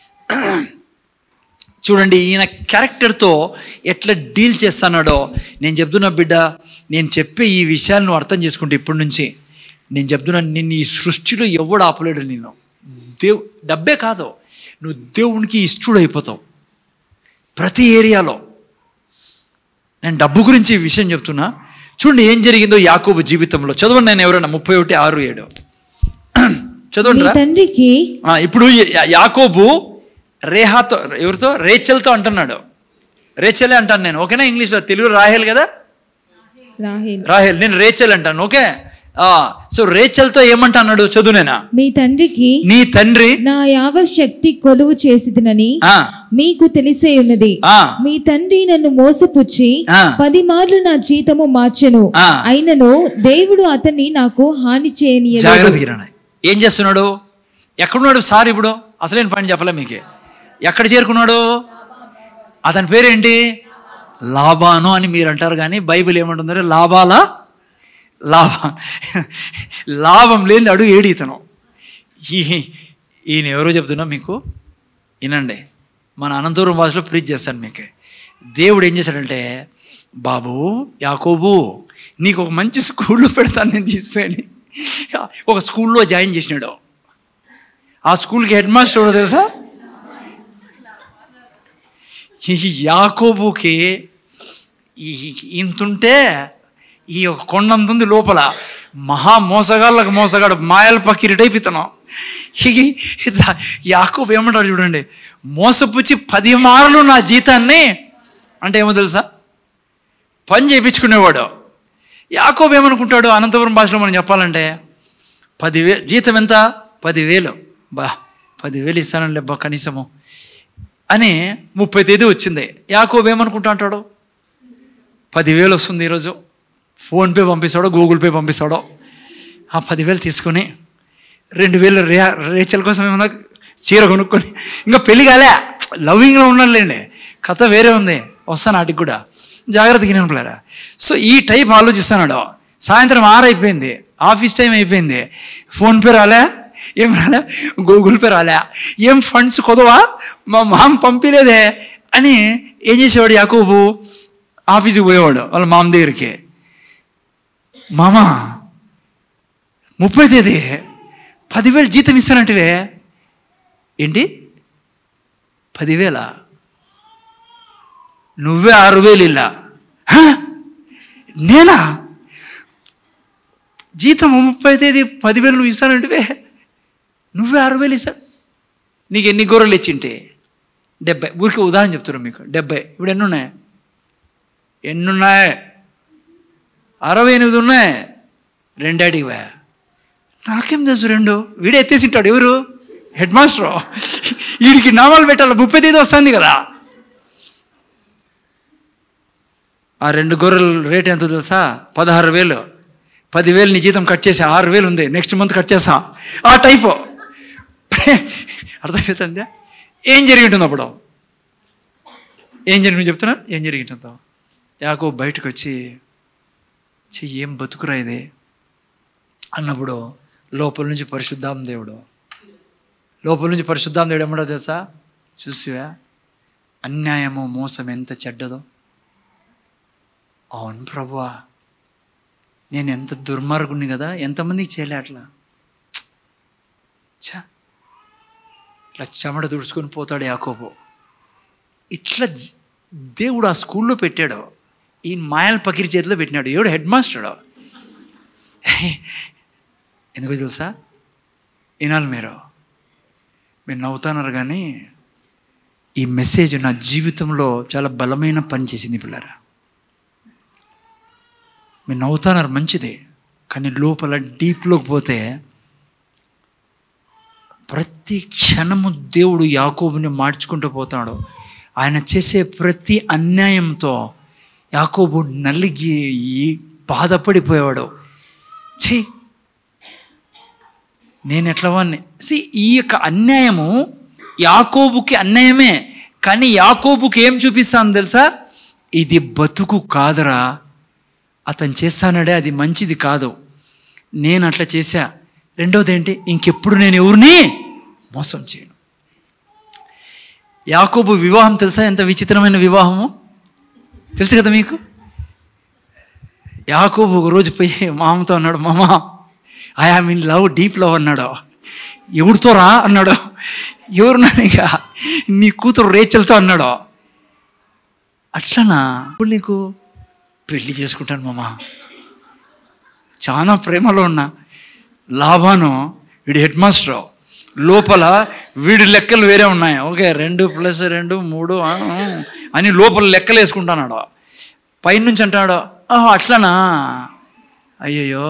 చూడండి ఈయన క్యారెక్టర్తో ఎట్లా డీల్ చేస్తున్నాడో నేను చెప్తున్నా బిడ్డ నేను చెప్పే ఈ విషయాలు నువ్వు అర్థం చేసుకుంటే ఇప్పటి నుంచి నేను చెప్తున్నా నిన్ను ఈ సృష్టిలో ఎవడు ఆపలేడు నేను దేవు డబ్బే కాదు నువ్వు దేవునికి ఇష్టడు అయిపోతావు ప్రతి ఏరియాలో నేను డబ్బు గురించి ఈ విషయం చెప్తున్నా చూడండి ఏం జరిగిందో యాకోబు జీవితంలో చదవండి నేను ఎవరైనా ముప్పై ఒకటి ఆరు ఏడు చదవండి నీ రా. తండ్రికి ఆ, ఇప్పుడు యా- యాకోబు రేహాతో ఎవరితో రేచల్తో అంటున్నాడు రేచలే అంటాను నేను ఓకేనా ఇంగ్లీష్లో తెలుగు రాహేల్ కదా రాహేల్ రాహేల్ నేను రేచల్ అంటాను ఓకే ఆ, సో రేచల్తో ఏమంటున్నాడు చదువు నేనా మీ తండ్రికి నీ తండ్రి నా యావ శక్తి కొలువు చేసిదనని ఆ, మీకు తెలిసే ఉన్నది ఆ, మీ తండ్రి నన్ను మోసపుచ్చి ఆ. పది మార్లు నా జీతము మార్చెను ఆ. అయినను దేవుడు అతన్ని నాకు హాని చేయనీయలేదు జాగ్రత్త కిరణ్ ఏం చేస్తున్నాడు ఎక్కడున్నాడు సార్ ఇప్పుడు అసలేం పని చెప్పలే మీకే ఎక్కడ చేరుకున్నాడు అతని పేరేంటి లాభాను అని మీరు అంటారు కానీ బైబిల్ ఏమంటుందంటే లాభాల లాభ లాభం లేని అడుగు ఏడి ఇతను ఈ ఈయన ఎవరో చెప్తున్నా మీకు వినండి మన అనంతపురం భాషలో ప్రీచ్ చేస్తాను మీకు దేవుడు ఏం చేశాడంటే బాబు యాకోబు నీకు ఒక మంచి స్కూల్లో పెడతాను నేను తీసుకుపోయి ఒక స్కూల్లో జాయిన్ చేసినాడు ఆ స్కూల్కి హెడ్ మాస్టర్ ఎవరో తెలుసా ఈ యాకోబుకి ఈ- ఇంతుంటే ఈ ఒక కొండంత ఉంది లోపల మహా మోసగాళ్ళకు మోసగాడు మాయల పక్కిరి టైప్ ఇతను ఈ ఇత- యాకోబు ఏమంటాడు చూడండి మోసపుచ్చి పది మార్లు నా జీతాన్ని అంటే ఏమో తెలుసా పని చేయించుకునేవాడు యాకోబు ఏమనుకుంటాడు అనంతపురం భాషలో మనం చెప్పాలంటే పదివే జీతం ఎంత పదివేలు బా పదివేలు ఇస్తానండి అబ్బా కనీసము అని ముప్పై తేదీ వచ్చింది యాకోబు ఏమనుకుంటా అంటాడు పదివేలు వస్తుంది ఈరోజు ఫోన్పే పంపిస్తాడో గూగుల్ పే పంపిస్తాడో ఆ పదివేలు తీసుకొని రెండు వేలు రే రేచల కోసం ఏమన్నా చీర కొనుక్కొని ఇంకా పెళ్లి కాలే లవింగ్లో ఉన్నాడులేండి కథ వేరే ఉంది వస్తాను వాటికి కూడా జాగ్రత్తగా వినపలేరా సో ఈ టైప్ ఆలోచిస్తున్నాడు సాయంత్రం ఆరు అయిపోయింది ఆఫీస్ టైం అయిపోయింది ఫోన్పే రాలే ఏం రాలే గూగుల్ పే రాలే ఏం ఫండ్స్ కొదవా మా మామ పంపిలేదే అని ఏం చేసేవాడు యాకోబు ఆఫీస్కి పోయేవాడు వాళ్ళ మామ దగ్గరికి మామ ముప్పై తేదీ పదివేలు జీతం ఇస్తానంటివే ఏంటి పదివేల నువ్వే ఆరు వేలు ఇలా "హ? నేనా జీతం ముప్పై తేదీ పదివేలు నువ్వు ఇస్తానంటివే నువ్వే ఆరు వేలు ఇస్తా నీకు ఎన్ని గొర్రెలు ఇచ్చింటే డెబ్బై ఊరికి ఉదాహరణ చెప్తున్నాను మీకు డెబ్బై ఇప్పుడు ఎన్ని ఉన్నాయి ఎన్ని ఉన్నాయి అరవై ఎనిమిది ఉన్నాయి రెండాటివా నాకేం తెలుసు రెండు వీడే ఎత్తేసింటాడు ఎవరు హెడ్ మాస్టర్ వీడికి నామాలు పెట్టాలి ముప్పై తేదీ వస్తుంది కదా ఆ రెండు గొర్రెల రేట్ ఎంత తెలుసా పదహారు వేలు పదివేలు నీ జీతం కట్ చేసా ఆరు వేలు ఉంది నెక్స్ట్ మంత్ కట్ చేసా ఆ టైపు అర్థమవుతుందా ఏం జరిగి ఉంటుంది అప్పుడు ఏం జరిగి చెప్తున్నా ఏం జరిగి ఉంటుందో యాకో బయటకు వచ్చి "ఛీ, ఏం బతుకురా ఇది అన్నప్పుడు లోపల నుంచి పరిశుద్ధాం దేవుడు లోపల నుంచి పరిశుద్ధాం దేవుడు ఏమంటో తెలుసా చూసివా అన్యాయము మోసం ఎంత చెడ్డదో అవును ప్రభువా నేను ఎంత దుర్మార్గుని కదా ఎంతమందికి చేయలే అట్లా ఛ ఇట్లా చెమట దుడుచుకొని పోతాడు యాకోబు ఇట్లా జ- దేవుడు ఆ స్కూల్లో పెట్టాడు ఈ మాయల పకిరి చేతిలో పెట్టినాడు ఎవడు హెడ్ మాస్టరు ఎందుకో తెలుసా వినాలి మీరు మీరు నవ్వుతున్నారు కానీ ఈ మెసేజ్ నా జీవితంలో చాలా బలమైన పని చేసింది పిల్లరా మీరు నవ్వుతున్నారు మంచిదే కానీ లోపల డీప్లోకి పోతే ప్రతి క్షణము దేవుడు యాకోబుని మార్చుకుంటూ పోతాడు ఆయన చేసే ప్రతి అన్యాయంతో యాకోబు నలిగి ఈ బాధపడిపోయాడు ఛీ నేను ఎట్లా వాడిని సి ఈ యొక్క అన్యాయము యాకోబుకి అన్యాయమే కానీ యాకోబుకి ఏం చూపిస్తాను తెలుసా ఇది బతుకు కాదురా అతను చేస్తానడే అది మంచిది కాదు నేను అట్లా చేశా రెండోది ఏంటి ఇంకెప్పుడు నేను ఎవరిని మోసం చేయను యాకోబు వివాహం తెలుసా ఎంత విచిత్రమైన వివాహము తెలుసు కదా మీకు యాకోబు ఒక రోజు పోయి మామతో అన్నాడు మామ I am in love deep love అన్నాడు ఎవరితో రా అన్నాడు ఎవరున్నాను ఇక నీ కూతురు రేచల్తో అన్నాడు అట్లనా ఇప్పుడు నీకు పెళ్లి చేసుకుంటాను మామ చాలా ప్రేమలో ఉన్నా లాభాను వీడి హెడ్ మాస్టర్ లోపల వీడి లెక్కలు వేరే ఉన్నాయి ఓకే రెండు ప్లస్ రెండు మూడు ఆ, ఆ, అని లోపల లెక్కలు వేసుకుంటున్నాడు పైనుంచి అంటాడు ఆహా అట్లనా అయ్యయ్యో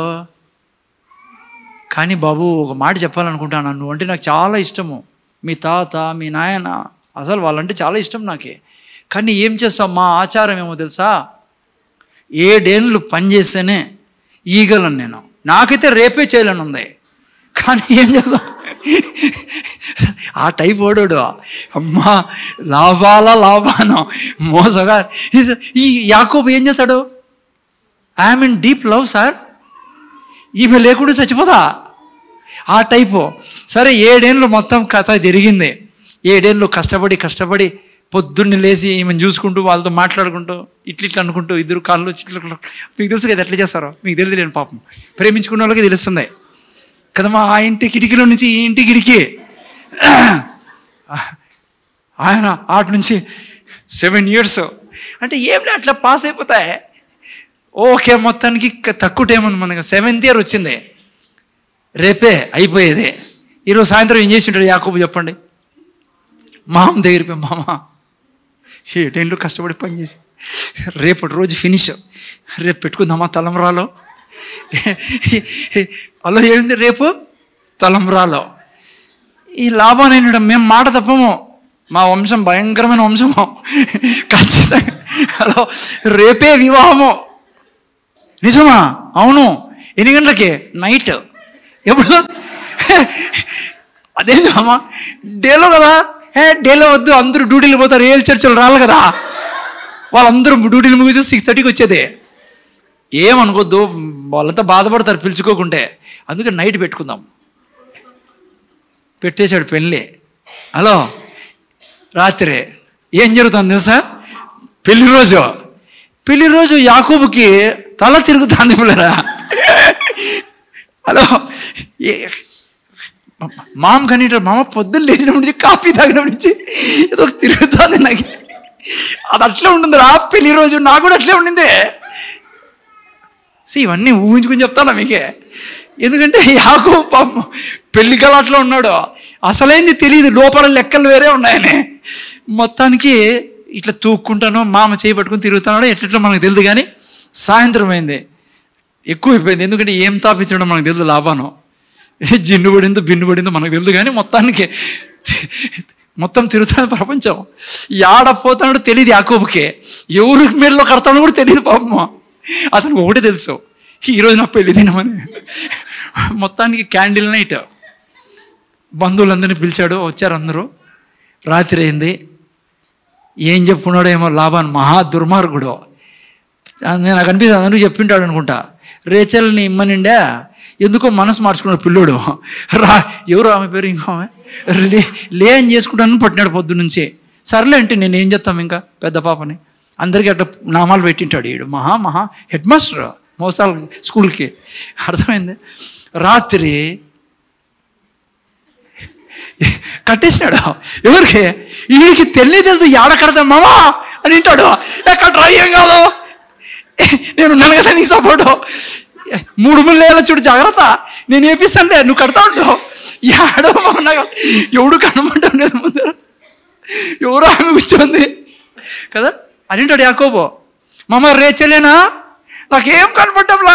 కానీ బాబు ఒక మాట చెప్పాలనుకుంటాను నువ్వు అంటే నాకు చాలా ఇష్టము మీ తాత మీ నాయన అసలు వాళ్ళంటే చాలా ఇష్టం నాకే కానీ ఏం చేస్తాం మా ఆచారం ఏమో తెలుసా ఏడేళ్ళు పనిచేస్తేనే ఈగలను నేను నాకైతే రేపే చేయాలని ఉంది కానీ ఏం చేద్దాం ఆ టైప్ ఓడాడు అమ్మా లాభాల లాభాను మోసగా ఈ- ఈ యాకోబు ఏం చేస్తాడు I'm in deep love sir ఈమె లేకుండా చచ్చిపోదా ఆ టైపు సరే ఏడేళ్ళు మొత్తం కథ జరిగింది ఏడేళ్ళు కష్టపడి కష్టపడి పొద్దున్నే లేచి ఈమెను చూసుకుంటూ వాళ్ళతో మాట్లాడుకుంటూ ఇట్ల ఇట్లా అనుకుంటూ ఇద్దరు కాళ్ళు ఇట్లా ఇట్లా. మీకు తెలుసు కదా ఎట్లా చేస్తారో మీకు తెలియదు నేను పాపం ప్రేమించుకున్న వాళ్ళకి తెలుస్తుంది కదమ్మా ఆ ఇంటి కిటికీలో నుంచి ఈ ఇంటి కిటికీ ఆయన ఆట నుంచి సెవెన్ ఇయర్స్ అంటే ఏం లే అట్లా పాస్ అయిపోతాయి ఓకే మొత్తానికి క- తక్కువ టైం ఉంది మనకి సెవెంత్ ఇయర్ వచ్చింది రేపే అయిపోయేది ఈరోజు సాయంత్రం ఏం చేసి ఉంటాడు యాకోబు చెప్పండి మామ దగ్గర పోయి మామ ఏటేంట్లో కష్టపడి పని చేసి రేపటి రోజు ఫినిష్ రేపు పెట్టుకుందామా తలంబరాలో అలా ఏంది రేపు తలంబరాలో ఈ లాభాన్ని ఏంటంటే మేము మాట తప్పము మా వంశం భయంకరమైన వంశము ఖచ్చితంగా హలో రేపే వివాహము నిజమా అవును ఎన్ని గంటలకి నైట్ ఎప్పుడు అదేంటి అమ్మా డేలో కదా ఏ డేలో వద్దు అందరూ డ్యూటీలు పోతారు ఏ చర్చలు రాలి కదా వాళ్ళందరూ డ్యూటీలు ముగిసి సిక్స్ థర్టీకి వచ్చేది ఏమనుకోద్దు వాళ్ళంతా బాధపడతారు పిలుచుకోకుంటే అందుకే నైట్ పెట్టుకుందాం పెట్టేశాడు పెళ్ళి హలో రాత్రి ఏం జరుగుతుంది తెలుసా పెళ్లి రోజు పెళ్లి రోజు యాకూబుకి తల తిరుగుతుంది పిల్లరా హలో ఏ- మామ కనీట మామ పొద్దున్న లేచినప్పటి నుంచి కాఫీ తాగినప్పటి నుంచి ఏదో తిరుగుతుంది నాకు అది అట్లే ఉంటుంది రా పెళ్లి రోజు నాకు కూడా అట్లే ఉండింది See, ఇవన్నీ ఊహించుకుని చెప్తాను మీకే ఎందుకంటే యాకో పాపం పెళ్లి కలాట్లో ఉన్నాడు అసలైంది తెలియదు లోపల లెక్కలు వేరే ఉన్నాయని మొత్తానికి ఇట్లా తూక్కుంటానో మామ చేయి పట్టుకుని తిరుగుతున్నాడో ఎట్లా మనకు తెలియదు కానీ సాయంత్రం అయింది ఎక్కువైపోయింది ఎందుకంటే ఏం తాపించడం మనకు తెలియదు లాభాను జిన్ను పడిందో బిన్ను పడిందో మనకు తెలియదు కానీ మొత్తానికి మొత్తం తిరుగుతుంది ప్రపంచం యాడ పోతాడో తెలియదు యాకోబుకే ఎవరు మేల్లో కడతాడో కూడా తెలియదు పాపం అతనికి ఒకటే తెలుసు ఈరోజు నా పెళ్లి దినమని మొత్తానికి క్యాండిల్ నైట్ బంధువులందరినీ పిలిచాడు వచ్చారు అందరూ రాత్రి అయింది ఏం చెప్పుకున్నాడో ఏమో లాభాన్ని మహా దుర్మార్గుడు నేను నాకు అనిపిస్తుంది అందరూ చెప్పింటాడు అనుకుంటా రేచల్ని ఇమ్మనిండే ఎందుకో మనసు మార్చుకున్నాడు పిల్లోడు రా ఎవరు ఆమె పేరు ఇంకో ఆమె లే లే అని చేసుకుంటాను పట్టినాడు పొద్దు నుంచి సర్లే అంటే నేను ఏం చేస్తాం ఇంకా పెద్ద పాపని అందరికీ అట్లా నామాలు పెట్టింటాడు ఈడు మహా మహా హెడ్ మాస్టర్ మోసాల స్కూల్కి అర్థమైంది రాత్రి కట్టేసినాడు ఎవరికి వీడికి తెలియదు యాడ కడతా మామా అని వింటాడు ఎక్కడ ట్రై ఏం కాదు నేను ఉన్నాను కదా నీ సపోర్టు మూడు ముళ్ళు వేయాలి చూడు జాగ్రత్త నేను వేపిస్తానులే నువ్వు కడతా ఉంటావు యాడో నాకు ఎవడు కనమంటావు లేదు ముందర ఎవరో ఆమె కూర్చోంది కదా అని అంటాడు యాకోబో మామ రేచలేనా నాకేం కనపడ్డంలా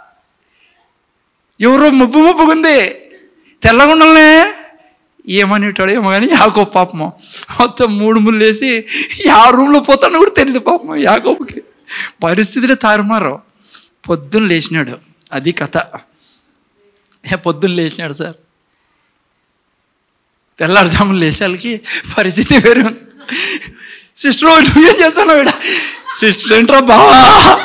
ఎవరో ముబ్బు ముబ్బుగుంది తెల్లగుండలనే ఏమనేటాడు ఏమో కానీ యాకో పాపము మొత్తం మూడు ముళ్ళు వేసి ఆ రూమ్లో పోతాను కూడా తెలియదు పాపం యాకోబుకి పరిస్థితులే తారుమారు పొద్దున్న లేచినాడు అది కథ ఏ పొద్దున్న లేచినాడు సార్ తెల్లారుజామున లేచాలకి పరిస్థితి వేరు సిస్టర్ నువ్వేం చేస్తాను వీడ సిస్టర్ ఏంట్రా బావా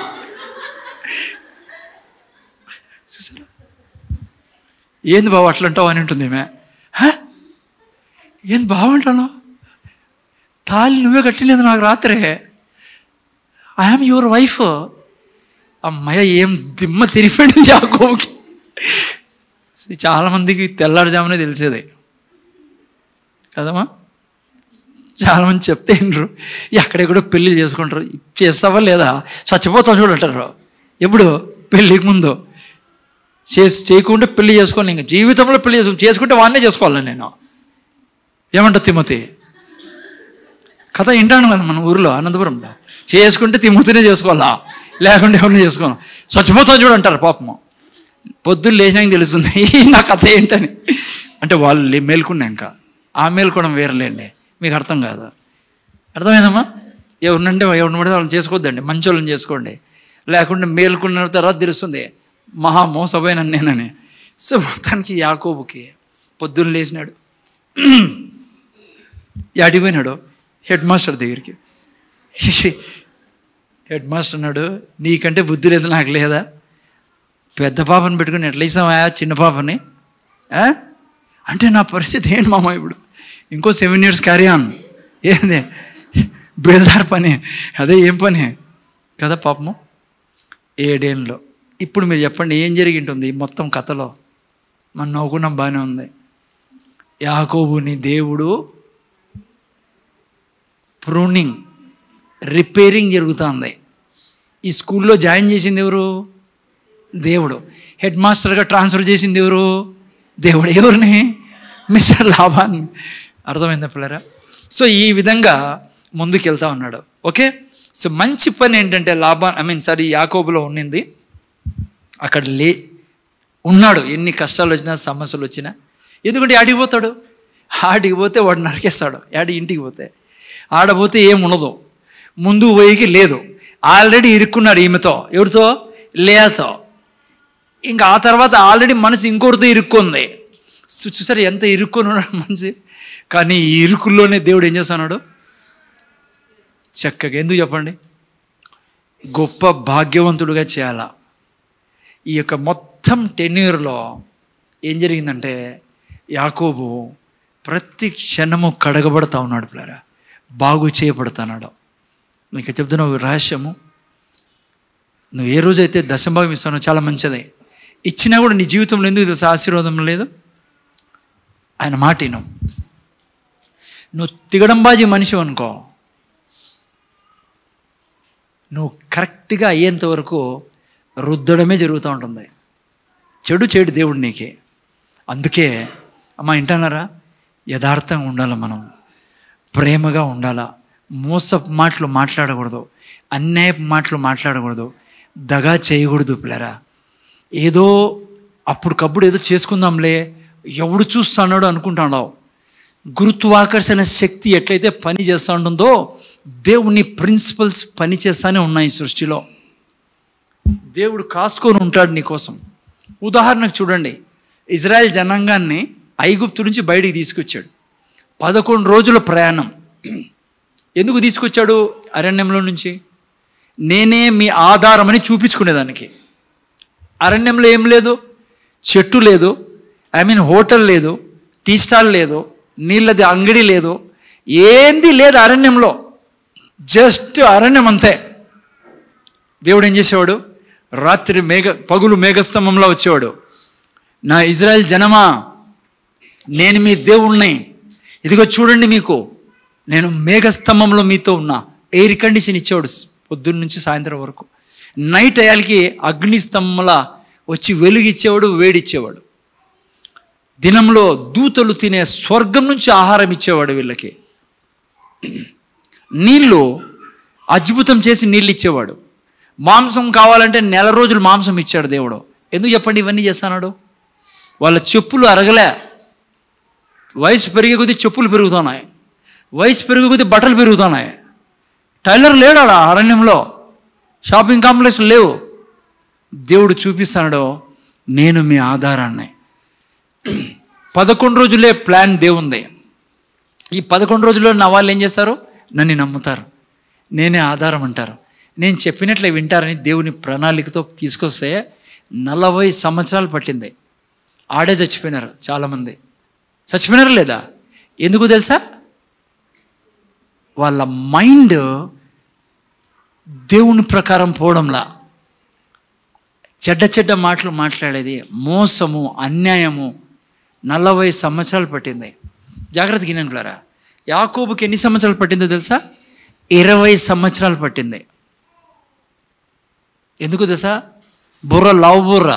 చూసారా ఏంది బావ అట్లా అంటావు అని ఉంటుంది ఈమె "హ? ఏంది బాగుంటాను తాళి నువ్వే కట్టిలేదు నాకు రాత్రే ఐఎమ్ యువర్ వైఫ్ అమ్మాయ ఏం దిమ్మ తిరిగిపోయింది యాకోబుకి చాలామందికి తెల్లారుజామునే తెలిసేది కదమ్మా చాలామంది చెప్తే వినరు ఎక్కడెక్కడో పెళ్ళి చేసుకుంటారు చేస్తావా లేదా చచ్చిపోతాం చూడంటారు ఎప్పుడు పెళ్ళికి ముందు చేసి చేయకుండా పెళ్లి చేసుకోవాలి ఇంకా జీవితంలో పెళ్లి చేసుకో చేసుకుంటే వాడినే చేసుకోవాలి నేను ఏమంటా తిమ్మతి కథ వింటాను కదా మన ఊరిలో అనంతపురంలో చేసుకుంటే తిమ్మతినే చేసుకోవాలా లేకుంటే ఎవరిని చేసుకోవాలి చచ్చిపోతాం చూడంటారు పాపము పొద్దున్న లేచినాక తెలుస్తుంది "ఈ నా కథ ఏంటని అంటే వాళ్ళు లే- మేల్కొన్నాక ఆ మేల్కోవడం వేరలేండి మీకు అర్థం కాదు అర్థమైందమ్మా ఎవరినంటే ఎవరిని పడితే వాళ్ళని చేసుకోవద్దండి మంచి వాళ్ళని చేసుకోండి లేకుంటే మేల్కొన్న తర్వాత తెలుస్తుంది మహా మోసపోయిన నేనని సో మొత్తానికి యాకోబుకి పొద్దున్న లేచినాడు అడిగిపోయినాడు హెడ్ మాస్టర్ దగ్గరికి హెడ్ మాస్టర్ అన్నాడు నీకంటే బుద్ధి లేదు నాకు లేదా పెద్ద పాపని పెట్టుకుని ఎట్లా ఇస్తావా చిన్న పాపని ఆ? అంటే నా పరిస్థితి ఏంటి మామ ఇప్పుడు ఇంకో సెవెన్ ఇయర్స్ క్యారీ ఆన్ ఏంది బేల్దార్ పని అదే ఏం పని కదా పాపము ఏడేళ్ళలో ఇప్పుడు మీరు చెప్పండి ఏం జరిగి ఉంటుంది ఈ మొత్తం కథలో మనం నవ్వుకున్నాం బాగానే ఉంది యాకోబుని దేవుడు ప్రూనింగ్ రిపేరింగ్ జరుగుతుంది ఈ స్కూల్లో జాయిన్ చేసింది ఎవరు దేవుడు హెడ్ మాస్టర్గా ట్రాన్స్ఫర్ చేసింది ఎవరు దేవుడు ఎవరిని మిస్టర్ లాభాన్ని అర్థమైందా పిల్లరా సో ఈ విధంగా ముందుకెళ్తా ఉన్నాడు ఓకే సో మంచి పని ఏంటంటే లాభా ఐ మీన్ సారీ యాకోబులో ఉండింది అక్కడ లే ఉన్నాడు ఎన్ని కష్టాలు వచ్చినా సమస్యలు వచ్చినా ఎందుకంటే ఆడికి పోతాడు ఆడికి పోతే వాడు నరికేస్తాడు ఆడి ఇంటికి పోతే ఆడపోతే ఏం ఉండదు ముందు పోయికి లేదు ఆల్రెడీ ఇరుక్కున్నాడు ఈమెతో ఎవరితో లేతో ఇంకా ఆ తర్వాత ఆల్రెడీ మనసు ఇంకొకరితో ఇరుక్కుంది చూ- చూసారు ఎంత ఇరుక్కొని ఉన్నాడు మనిషి కానీ ఈ ఇరుకుల్లోనే దేవుడు ఏం చేస్తున్నాడు చక్కగా ఎందుకు చెప్పండి గొప్ప భాగ్యవంతుడుగా చేయాలా ఈ యొక్క మొత్తం టెన్యూర్లో ఏం జరిగిందంటే యాకోబు ప్రతి క్షణము కడగబడతా ఉన్నాడు పిల్లరా బాగు చేయబడుతున్నాడు నీకు చెప్తున్న ఒక రహస్యము నువ్వు ఏ రోజైతే దశభాగం ఇస్తానో చాలా మంచిదే ఇచ్చినా కూడా నీ జీవితంలో ఎందుకు తెలుసా ఆశీర్వాదం లేదు ఆయన మాట విను నువ్వు తిగడంబాజీ మనిషి అనుకో నువ్వు కరెక్ట్గా అయ్యేంత వరకు రుద్దడమే జరుగుతూ ఉంటుంది చెడు చెడు దేవుడు నీకే అందుకే అమ్మ వింటున్నారా యథార్థంగా ఉండాలి మనం ప్రేమగా ఉండాలా మోసపు మాటలు మాట్లాడకూడదు అన్యాయపు మాటలు మాట్లాడకూడదు దగా చేయకూడదు పిల్లరా ఏదో అప్పటికప్పుడు ఏదో చేసుకుందాంలే ఎవడు చూస్తున్నాడో అనుకుంటున్నావు గురుత్వాకర్షణ శక్తి ఎట్లయితే పని చేస్తూ ఉంటుందో దేవుని ప్రిన్సిపల్స్ పని చేస్తానే ఉన్నాయి ఈ సృష్టిలో దేవుడు కాసుకొని ఉంటాడు నీకోసం ఉదాహరణకు చూడండి ఇజ్రాయెల్ జనాంగాన్ని ఐగుప్తు నుంచి బయటికి తీసుకొచ్చాడు పదకొండు రోజుల ప్రయాణం ఎందుకు తీసుకొచ్చాడు అరణ్యంలో నుంచి నేనే మీ ఆధారమని చూపించుకునేదానికి అరణ్యంలో ఏం లేదు చెట్టు లేదు ఐ మీన్ హోటల్ లేదు టీ స్టాల్ లేదు నీళ్ళది అంగడి లేదు ఏంది లేదు అరణ్యంలో జస్ట్ అరణ్యం అంతే దేవుడు ఏం చేసేవాడు రాత్రి మేఘ పగులు మేఘస్తంభంలో వచ్చేవాడు నా ఇజ్రాయెల్ జనమా నేను మీ దేవుణ్ణి ఇదిగో చూడండి మీకు నేను మేఘస్తంభంలో మీతో ఉన్నా ఎయిర్ కండిషన్ ఇచ్చేవాడు పొద్దున్న నుంచి సాయంత్రం వరకు నైట్ అయ్యాలకి అగ్నిస్తంభంలా వచ్చి వెలుగిచ్చేవాడు వేడిచ్చేవాడు దినంలో దూతలు తినే స్వర్గం నుంచి ఆహారం ఇచ్చేవాడు వీళ్ళకి నీళ్ళు అద్భుతం చేసి నీళ్ళు ఇచ్చేవాడు మాంసం కావాలంటే నెల రోజులు మాంసం ఇచ్చాడు దేవుడు ఎందుకు చెప్పండి ఇవన్నీ చేస్తున్నాడు వాళ్ళ చెప్పులు అరగలే వయసు పెరిగే కొద్దీ చెప్పులు పెరుగుతున్నాయి వయసు పెరిగే కొద్దీ బట్టలు పెరుగుతున్నాయి టైలర్ లేడు ఆడ అరణ్యంలో షాపింగ్ కాంప్లెక్స్ లేవు దేవుడు చూపిస్తాడు నేను మీ ఆధారాన్ని పదకొండు రోజులే ప్లాన్ దేవుంది ఈ పదకొండు రోజుల్లో నా వాళ్ళు ఏం చేస్తారు నన్ను నమ్ముతారు నేనే ఆధారం అంటారు నేను చెప్పినట్లే వింటారని దేవుని ప్రణాళికతో తీసుకొస్తే నలభై సంవత్సరాలు పట్టింది ఆడే చచ్చిపోయినారు చాలామంది చచ్చిపోయినారు లేదా ఎందుకు తెలుసా వాళ్ళ మైండ్ దేవుని ప్రకారం పోవడంలా చెడ్డ చెడ్డ మాటలు మాట్లాడేది మోసము అన్యాయము నలభై సంవత్సరాలు పట్టింది జాగ్రత్తగా వినంటున్నారా యాకోబుకి ఎన్ని సంవత్సరాలు పట్టిందో తెలుసా ఇరవై సంవత్సరాలు పట్టింది ఎందుకు తెలుసా బుర్ర లావు బుర్ర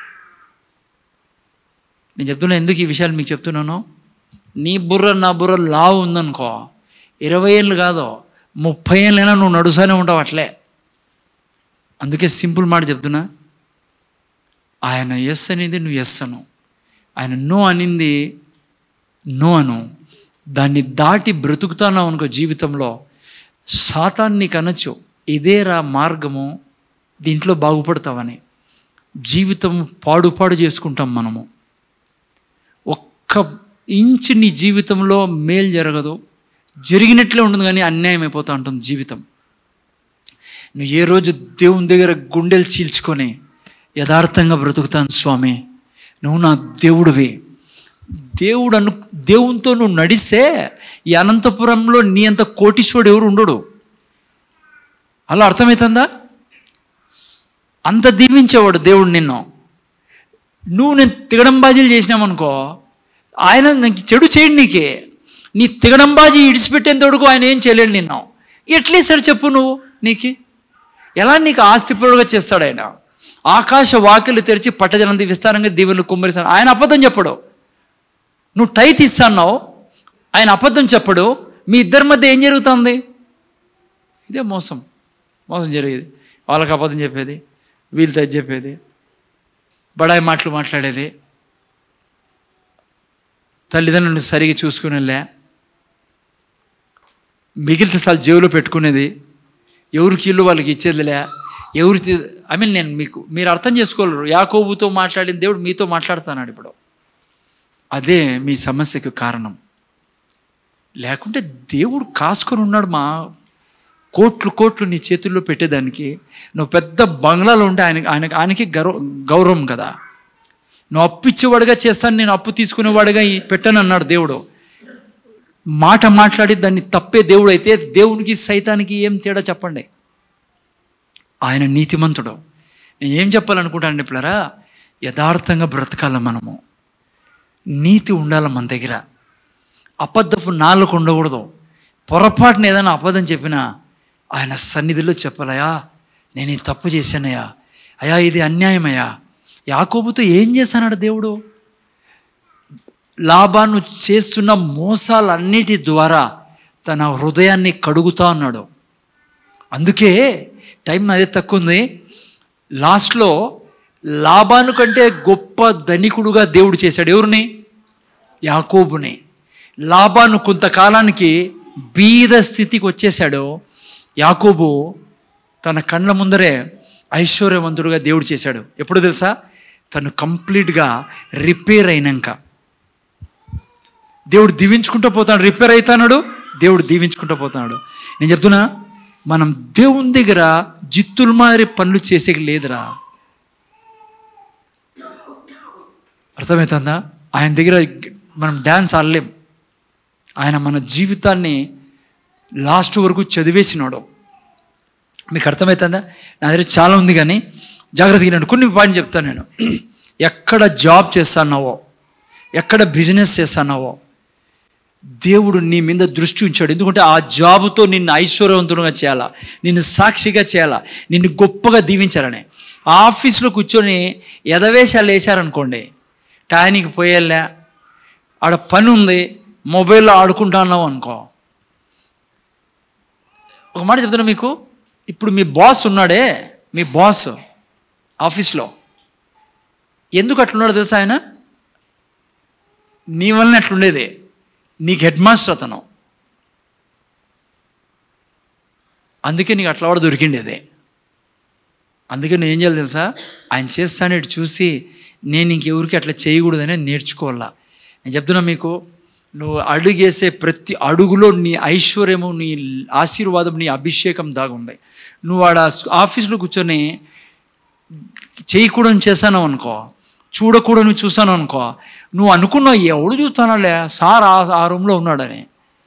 నేను చెప్తున్నా ఎందుకు ఈ విషయాలు మీకు చెప్తున్నాను నీ బుర్ర నా బుర్ర లావు ఉందనుకో ఇరవై ఏళ్ళు కాదు ముప్పై ఏళ్ళైనా నువ్వు నడుసానే ఉంటావు అట్లే అందుకే సింపుల్ మాట చెప్తున్నా ఆయన ఎస్ అనేది నువ్వు ఎస్ అను ఆయన నో అనింది నో అను దాన్ని దాటి బ్రతుకుతున్నావు అనుకో జీవితంలో సాతాన్ని నీకు అనొచ్చు ఇదేరా మార్గము దీంట్లో బాగుపడతావని జీవితం పాడు పాడు చేసుకుంటాం మనము ఒక్క ఇంచు నీ జీవితంలో మేలు జరగదు జరిగినట్లే ఉంటుంది కానీ అన్యాయం అయిపోతూ ఉంటుంది జీవితం నువ్వు ఏ రోజు దేవుని దగ్గర గుండెలు చీల్చుకొని యథార్థంగా బ్రతుకుతాను స్వామి నువ్వు నా దేవుడివి దేవుడు అను దేవునితో నువ్వు నడిస్తే ఈ అనంతపురంలో నీ అంత కోటీశ్వరుడు ఎవరు ఉండడు అలా అర్థమవుతుందా అంత దీవించేవాడు దేవుడు నిన్ను నువ్వు నేను తిగడంబాజీలు చేసినామనుకో ఆయన నాకు చెడు చేయండి నీకే నీ తిగడంబాజీ ఇడిచిపెట్టేంత వరకు ఆయన ఏం చేయలేడు నిన్ను ఎట్లేసాడు చెప్పు నువ్వు నీకు ఎలా నీకు ఆస్తిపరుడుగా చేస్తాడు ఆయన ఆకాశ వాకిలు తెరిచి పట్టజనంత విస్తారంగా దీవెనలు కుమ్మరిస్తాడు ఆయన అబద్ధం చెప్పడు నువ్వు టై తీస్తున్నావు ఆయన అబద్ధం చెప్పడు మీ ఇద్దరి మధ్య ఏం జరుగుతుంది ఇదే మోసం మోసం జరిగేది వాళ్ళకి అబద్ధం చెప్పేది వీళ్ళతో ఇది చెప్పేది బడాయి మాటలు మాట్లాడేది తల్లిదండ్రులను సరిగా చూసుకునేలే మిగిలిన సార్లు జేబులో పెట్టుకునేది ఎవరికి ఇల్లు వాళ్ళకి ఇచ్చేదిలే ఎవరికి ఐ మీన్ నేను మీకు మీరు అర్థం చేసుకోలేరు యాకోబుతో మాట్లాడిన దేవుడు మీతో మాట్లాడుతున్నాడు ఇప్పుడు అదే మీ సమస్యకు కారణం లేకుంటే దేవుడు కాసుకొని ఉన్నాడు మా కోట్లు కోట్లు నీ చేతుల్లో పెట్టేదానికి నువ్వు పెద్ద బంగ్లాలో ఉంటే ఆయన ఆయన ఆయనకి గౌరవ గౌరవం కదా నువ్వు అప్పు ఇచ్చేవాడుగా చేస్తాను నేను అప్పు తీసుకునేవాడుగా ఈ పెట్టను అన్నాడు దేవుడు మాట మాట్లాడి దాన్ని తప్పే దేవుడు అయితే దేవునికి సైతానికి ఏం తేడా చెప్పండి ఆయన నీతిమంతుడు నేను ఏం చెప్పాలనుకుంటాను ఇప్పుడరా యథార్థంగా బ్రతకాల మనము నీతి ఉండాలి మన దగ్గర అబద్ధపు నాలుగు ఉండకూడదు పొరపాటున ఏదైనా అబద్ధం చెప్పినా ఆయన సన్నిధిలో చెప్పాలయా నేను ఈ తప్పు చేశానయ్యా అయా ఇది అన్యాయమయ్యా యాకోబుతో ఏం చేశానాడు దేవుడు లాభాన్ని చేస్తున్న మోసాలన్నిటి ద్వారా తన హృదయాన్ని కడుగుతా ఉన్నాడు అందుకే టైం అదే తక్కువ ఉంది లాస్ట్లో లాభాను కంటే గొప్ప ధనికుడుగా దేవుడు చేశాడు ఎవరిని యాకోబుని లాభాను కొంతకాలానికి బీద స్థితికి వచ్చేసాడు యాకోబు తన కళ్ళ ముందరే ఐశ్వర్యవంతుడుగా దేవుడు చేశాడు ఎప్పుడు తెలుసా తను కంప్లీట్గా రిపేర్ అయినాక దేవుడు దీవించుకుంటూ పోతాడు రిపేర్ అవుతాడు దేవుడు దీవించుకుంటూ పోతున్నాడు నేను చెప్తున్నా మనం దేవుని దగ్గర జిత్తుల మాదిరి పనులు చేసేకి లేదురా అర్థమవుతుందా ఆయన దగ్గర మనం డ్యాన్స్ ఆడలేం ఆయన మన జీవితాన్ని లాస్ట్ వరకు చదివేసినాడు మీకు అర్థమవుతుందా నా దగ్గర చాలా ఉంది కానీ జాగ్రత్తగా వినండి కొన్ని పాయింట్ చెప్తాను నేను ఎక్కడ జాబ్ చేస్తున్నావో ఎక్కడ బిజినెస్ చేస్తున్నావో దేవుడు నీ మీద దృష్టి ఉంచాడు ఎందుకంటే ఆ జాబుతో నిన్ను ఐశ్వర్యవంతుడుగా చేయాలా నిన్ను సాక్షిగా చేయాలా నిన్ను గొప్పగా దీవించాలని ఆఫీస్లో కూర్చొని ఎదవేశాలు వేశారనుకోండి టయానికి పోయేళ్ళా ఆడ పని ఉంది మొబైల్లో ఆడుకుంటున్నావు అనుకో ఒక మాట చెప్తున్నా మీకు ఇప్పుడు మీ బాస్ ఉన్నాడే మీ బాస్ ఆఫీస్లో ఎందుకు అట్లున్నాడు తెలుసా ఆయన నీ వలన అట్లుండేది నీకు హెడ్ మాస్టర్ అతను అందుకే నీకు అట్లా వాడు దొరికిండేది అందుకే నేను ఏం చేయాలి తెలుసా ఆయన చేస్తాను ఇటు చూసి నేను ఇంకెవరికి అట్లా చేయకూడదని నేర్చుకోవాలా నేను చెప్తున్నా మీకు నువ్వు అడుగేసే ప్రతి అడుగులో నీ ఐశ్వర్యము నీ ఆశీర్వాదం నీ అభిషేకం దాగుంది నువ్వు ఆడ ఆఫీస్లో కూర్చొని చేయకూడని చేశాను అనుకో చూడకూడని చూసాను అనుకో నువ్వు అనుకున్నావు ఎవడు చూస్తానలే సార్ ఆ ఆ రూమ్లో ఉన్నాడని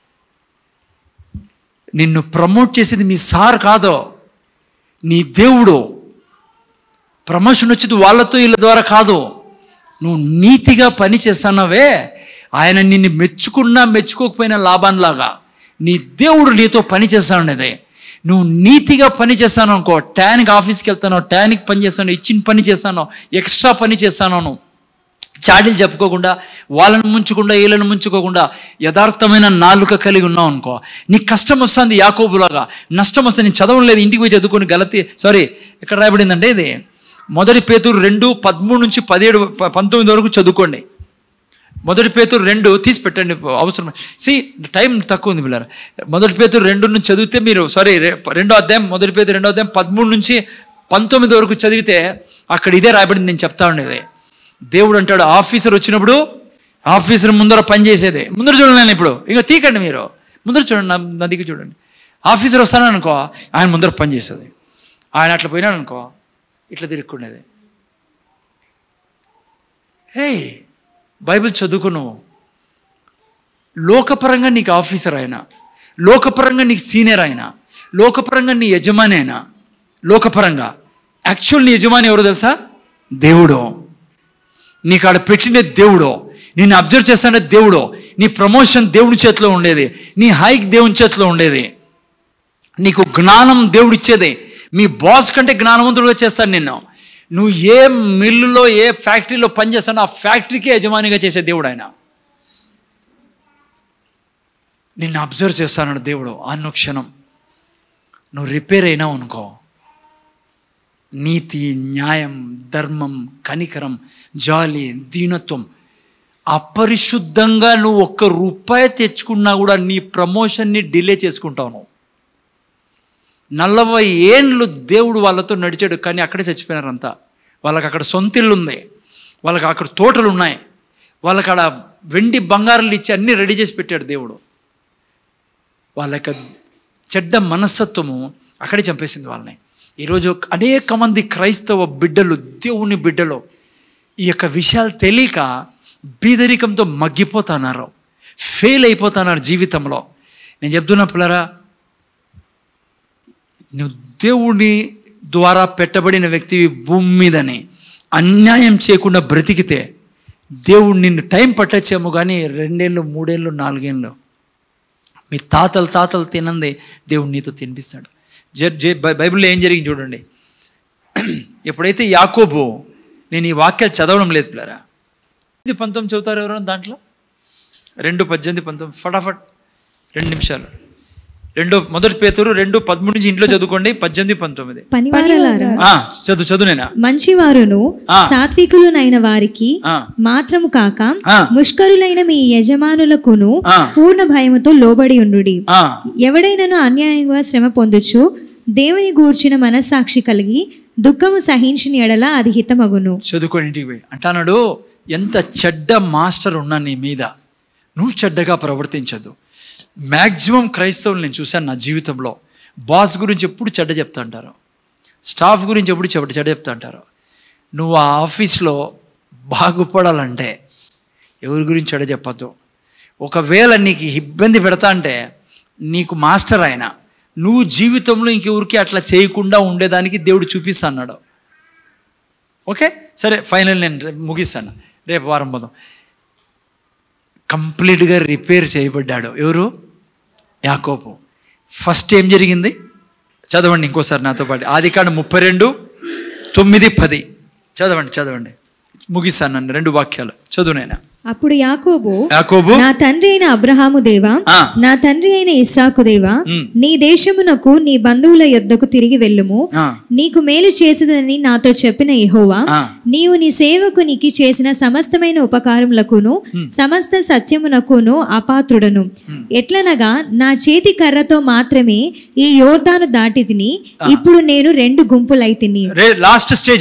నిన్ను ప్రమోట్ చేసేది మీ సార్ కాదు నీ దేవుడు ప్రమోషన్ వచ్చేది వాళ్ళతో వీళ్ళ ద్వారా కాదు నువ్వు నీతిగా పని చేస్తున్నావే ఆయన నిన్ను మెచ్చుకున్నా మెచ్చుకోకపోయినా లాభంలాగా నీ దేవుడు నీతో పని చేస్తాననేది నువ్వు నీతిగా పని చేస్తాను అనుకో ట్యాన్కి ఆఫీస్కి వెళ్తాను ట్యాన్కి పని చేస్తాను ఇచ్చిన పని చేస్తాను ఎక్స్ట్రా పని చేస్తాను నువ్వు చాడీలు చెప్పుకోకుండా వాళ్ళని ముంచకుండా వీళ్ళని ముంచుకోకుండా యథార్థమైన నాలుక కలిగి ఉన్నావు అనుకో నీకు కష్టం వస్తుంది యాకోబులాగా నష్టం వస్తుంది నేను చదవలేదు ఇంటికి పోయి చదువుకొని గలతి సారీ ఎక్కడ రాయబడిందంటే ఇది మొదటి పేతురు రెండు పదమూడు నుంచి పదిహేడు ప- పంతొమ్మిది వరకు చదువుకోండి మొదటి పేతురు రెండు తీసి పెట్టండి అవసరం సి టైం తక్కువ ఉంది పిల్లలు మొదటి పేతురు రెండు నుంచి చదివితే మీరు సారీ రెండో అధ్యాయం మొదటి పేతురు రెండో అధ్యాయం పదమూడు నుంచి పంతొమ్మిది వరకు చదివితే అక్కడ ఇదే రాయబడింది నేను చెప్తా ఉండేది దేవుడు అంటాడు ఆఫీసర్ వచ్చినప్పుడు ఆఫీసర్ ముందర పనిచేసేది ముందర చూడండి నేను ఇప్పుడు ఇక తీకండి మీరు ముందర చూడండి నా నా దిక్కు చూడండి ఆఫీసర్ వస్తాను అనుకో ఆయన ముందర పనిచేసేది ఆయన అట్లా పోయినాడు అనుకో ఇట్లా తిరుక్కుండేది హే బైబిల్ చదువుకు నువ్వు లోకపరంగా నీకు ఆఫీసర్ అయినా లోకపరంగా నీకు సీనియర్ అయినా లోకపరంగా నీ యజమాని అయినా లోకపరంగా యాక్చువల్ నీ యజమాని ఎవరో తెలుసా దేవుడు నీకు ఆడ పెట్టిన దేవుడు నిన్ను అబ్జర్వ్ చేస్తానే దేవుడు నీ ప్రమోషన్ దేవుడి చేతిలో ఉండేది నీ హైక్ దేవుని చేతిలో ఉండేది నీకు జ్ఞానం దేవుడిచ్చేదే మీ బాస్ కంటే జ్ఞానవంతుడుగా చేస్తాడు నిన్ను నువ్వు ఏ మిల్లులో ఏ ఫ్యాక్టరీలో పనిచేస్తానో ఆ ఫ్యాక్టరీకే యజమానిగా చేసే దేవుడు ఆయన నిన్ను అబ్జర్వ్ చేస్తానడు దేవుడు అనుక్షణం నువ్వు రిపేర్ అయినావు అనుకో నీతి న్యాయం ధర్మం కనికరం జాలి దీనత్వం అపరిశుద్ధంగా నువ్వు ఒక్క రూపాయి తెచ్చుకున్నా కూడా నీ ప్రమోషన్ని డిలే చేసుకుంటావు నువ్వు నలభై ఏండ్లు దేవుడు వాళ్ళతో నడిచాడు కానీ అక్కడే చచ్చిపోయినారు అంతా వాళ్ళకి అక్కడ సొంత ఇల్లు ఉంది వాళ్ళకి అక్కడ తోటలు ఉన్నాయి వాళ్ళకి అక్కడ వెండి బంగారాలు ఇచ్చి అన్నీ రెడీ చేసి పెట్టాడు దేవుడు వాళ్ళ యొక్క చెడ్డ మనస్తత్వము అక్కడే చంపేసింది వాళ్ళని ఈరోజు అనేక మంది క్రైస్తవ బిడ్డలు దేవుని బిడ్డలు ఈ యొక్క విషయాలు తెలియక బీదరికంతో మగ్గిపోతున్నారు ఫెయిల్ అయిపోతున్నారు జీవితంలో నేను చెప్తున్నా పిల్లరా నువ్వు దేవుని ద్వారా పెట్టబడిన వ్యక్తివి భూమి మీదని అన్యాయం చేయకుండా బ్రతికితే దేవుడు నిన్ను టైం పట్టచ్చేమో కానీ రెండేళ్ళు మూడేళ్ళు నాలుగేళ్ళు మీ తాతలు తాతలు తినందే దేవుడు నీతో తినిపిస్తాడు జ జ బై- బైబిల్లో ఏం జరిగింది చూడండి ఎప్పుడైతే యాకోబు నేను ఈ వాక్యాలు చదవడం లేదు పిల్లరా ఇది పంతొమ్మిది చదువుతారు ఎవరైనా దాంట్లో రెండు పద్దెనిమిది పంతొమ్మిది ఫటాఫట్ రెండు నిమిషాలు రెండో మొదటి పేతురు రెండు పదమూడు నుంచి ఇంట్లో చదువుకోండి పద్దెనిమిది పంతొమ్మిది పనివారలారా ఆ, చదువు చదువు నేనా మంచివారును ఆ. సాత్వికులునైన వారికి ఆ. మాత్రము కాక ఆ. ముష్కరులైన మీ యజమానులకును ఆ. పూర్ణ భయముతో లోబడి ఉండుడి ఆ, ఎవడైనను అన్యాయంగా శ్రమ పొందుచు దేవుని గూర్చిన మనస్సాక్షి కలిగి దుఃఖము సహించిన ఎడల అది హితమగును చదువుకొని ఇంటికి పోయి అంటానాడు ఎంత చెడ్డ మాస్టర్ ఉన్నా నీ మీద నువ్వు చెడ్డగా ప్రవర్తించదు మ్యాక్సిమం క్రైస్తవులు నేను చూశాను నా జీవితంలో బాస్ గురించి ఎప్పుడు చెడ్డ చెప్తా అంటారు స్టాఫ్ గురించి ఎప్పుడు చెడ్డ చెడ్డ చెప్తా అంటారు నువ్వు ఆ ఆఫీస్లో బాగుపడాలంటే ఎవరి గురించి చెడ్డ చెప్పద్దు ఒకవేళ నీకు ఇబ్బంది పెడతా అంటే నీకు మాస్టర్ ఆయన నువ్వు జీవితంలో ఇంకెవరికి అట్లా చేయకుండా ఉండేదానికి దేవుడు చూపిస్తా అన్నాడు ఓకే సరే ఫైనల్ నేను రేపు ముగిస్తాను రేపు వారం పోదాం కంప్లీట్గా రిపేర్ చేయబడ్డాడు ఎవరు యాకోబు ఫస్ట్ ఏం జరిగింది చదవండి ఇంకోసారి నాతో పాటు ఆది కాండ ముప్పై రెండు తొమ్మిది పది చదవండి చదవండి ముగిస్తాను నన్ను రెండు వాక్యాలు చదువు నేను అప్పుడు యాకోబు యాకోబు నా తండ్రి అయిన అబ్రహాము దేవా ఆ. నా తండ్రి అయిన ఇస్సాకు దేవా ఉమ్. నీ దేశమునకు నీ బంధువుల యొద్దకు తిరిగి వెళ్ళుము ఆ, నీకు మేలు చేసేదని నాతో చెప్పిన యెహోవా ఆ. నీవు నీ సేవకునికి చేసిన సమస్తమైన ఉపకారములకును సమస్త సత్యమునకును అపాత్రుడను ఎట్లనగా నా చేతి కర్రతో మాత్రమే ఈ యోర్దాను దాటి తిని ఇప్పుడు నేను రెండు గుంపులైతిని రే లాస్ట్ స్టేజ్ ఇది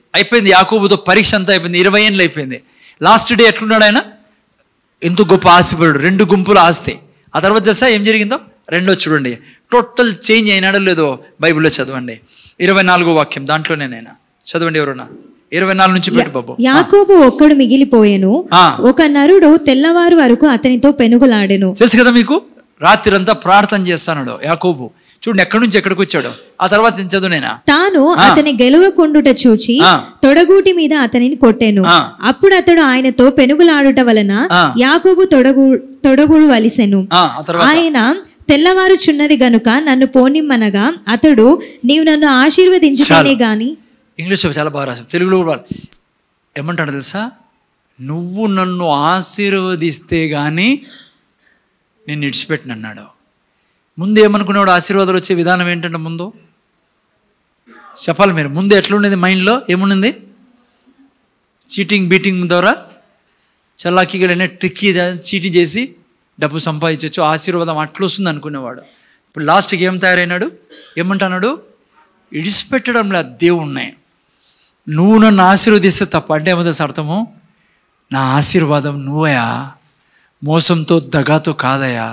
అయిపోయింది యాకోబుతో పరీక్ష అంతా అయిపోయింది ఇరవై ఏళ్ళు అయిపోయింది లాస్ట్ డే ఎట్లున్నాడు ఆయన ఎంతో గొప్ప ఆశపడు రెండు గుంపులు ఆస్తే ఆ తర్వాత తెలుసా ఏం జరిగిందో రెండో చూడండి టోటల్ చేంజ్ అయినాడో లేదో బైబిల్లో చదవండి ఇరవై నాలుగో వాక్యం దాంట్లోనే నేను చదవండి ఎవరన్నా ఇరవై నాలుగు నుంచి పెట్టు బాబు యాకోబు ఒక్కడు మిగిలిపోయెను ఆ. ఒక నరుడు తెల్లవారు వరకు అతనితో పెనుగులాడెను తెలుసు కదా మీకు రాత్రి అంతా ప్రార్థన చేస్తాడు యాకోబు చూడండి ఎక్కడి నుంచి ఎక్కడికి వచ్చాడు ఆ తర్వాత నేను చదువు నేనా తాను అతని గెలవకుండుట చూచి ఆ. తొడగూటి మీద అతనిని కొట్టెను ఆ. అప్పుడు అతడు ఆయనతో పెనుగులాడుట వలన ఆ. యాకోబు తొడగు తొడగుడు వలిసెను ఆ, ఆ తర్వాత ఆయన తెల్లవారుచున్నది గనుక నన్ను పోనిమ్మనగా అతడు నీవు నన్ను ఆశీర్వదించుకునే గాని ఇంగ్లీష్లో చాలా బాగా రాశాం తెలుగులో కూడా బాగా- ఏమంటాడు తెలుసా నువ్వు నన్ను ఆశీర్వదిస్తే కానీ నేను విడిచిపెట్టిన అన్నాడు ముందు ఏమనుకున్నాడు ఆశీర్వాదాలు వచ్చే విధానం ఏంటంటే ముందు చెప్పాలి మీరు ముందు ఎట్లుండేది మైండ్లో ఏముండింది చీటింగ్ బీటింగ్ ద్వారా చల్లాకిగా ట్రిక్కీ చీటింగ్ చేసి డబ్బు సంపాదించవచ్చు ఆశీర్వాదం అట్లా వస్తుంది అనుకునేవాడు ఇప్పుడు లాస్ట్కి ఏం తయారైనాడు ఏమంటున్నాడు ఇడిచిపెట్టడం లేదు దేవుణ్ణి నువ్వు నన్ను ఆశీర్వదిస్తే తప్ప అంటే ఏమో తెలుసు అర్థము నా ఆశీర్వాదం నువ్వయా మోసంతో దగాతో కాదయా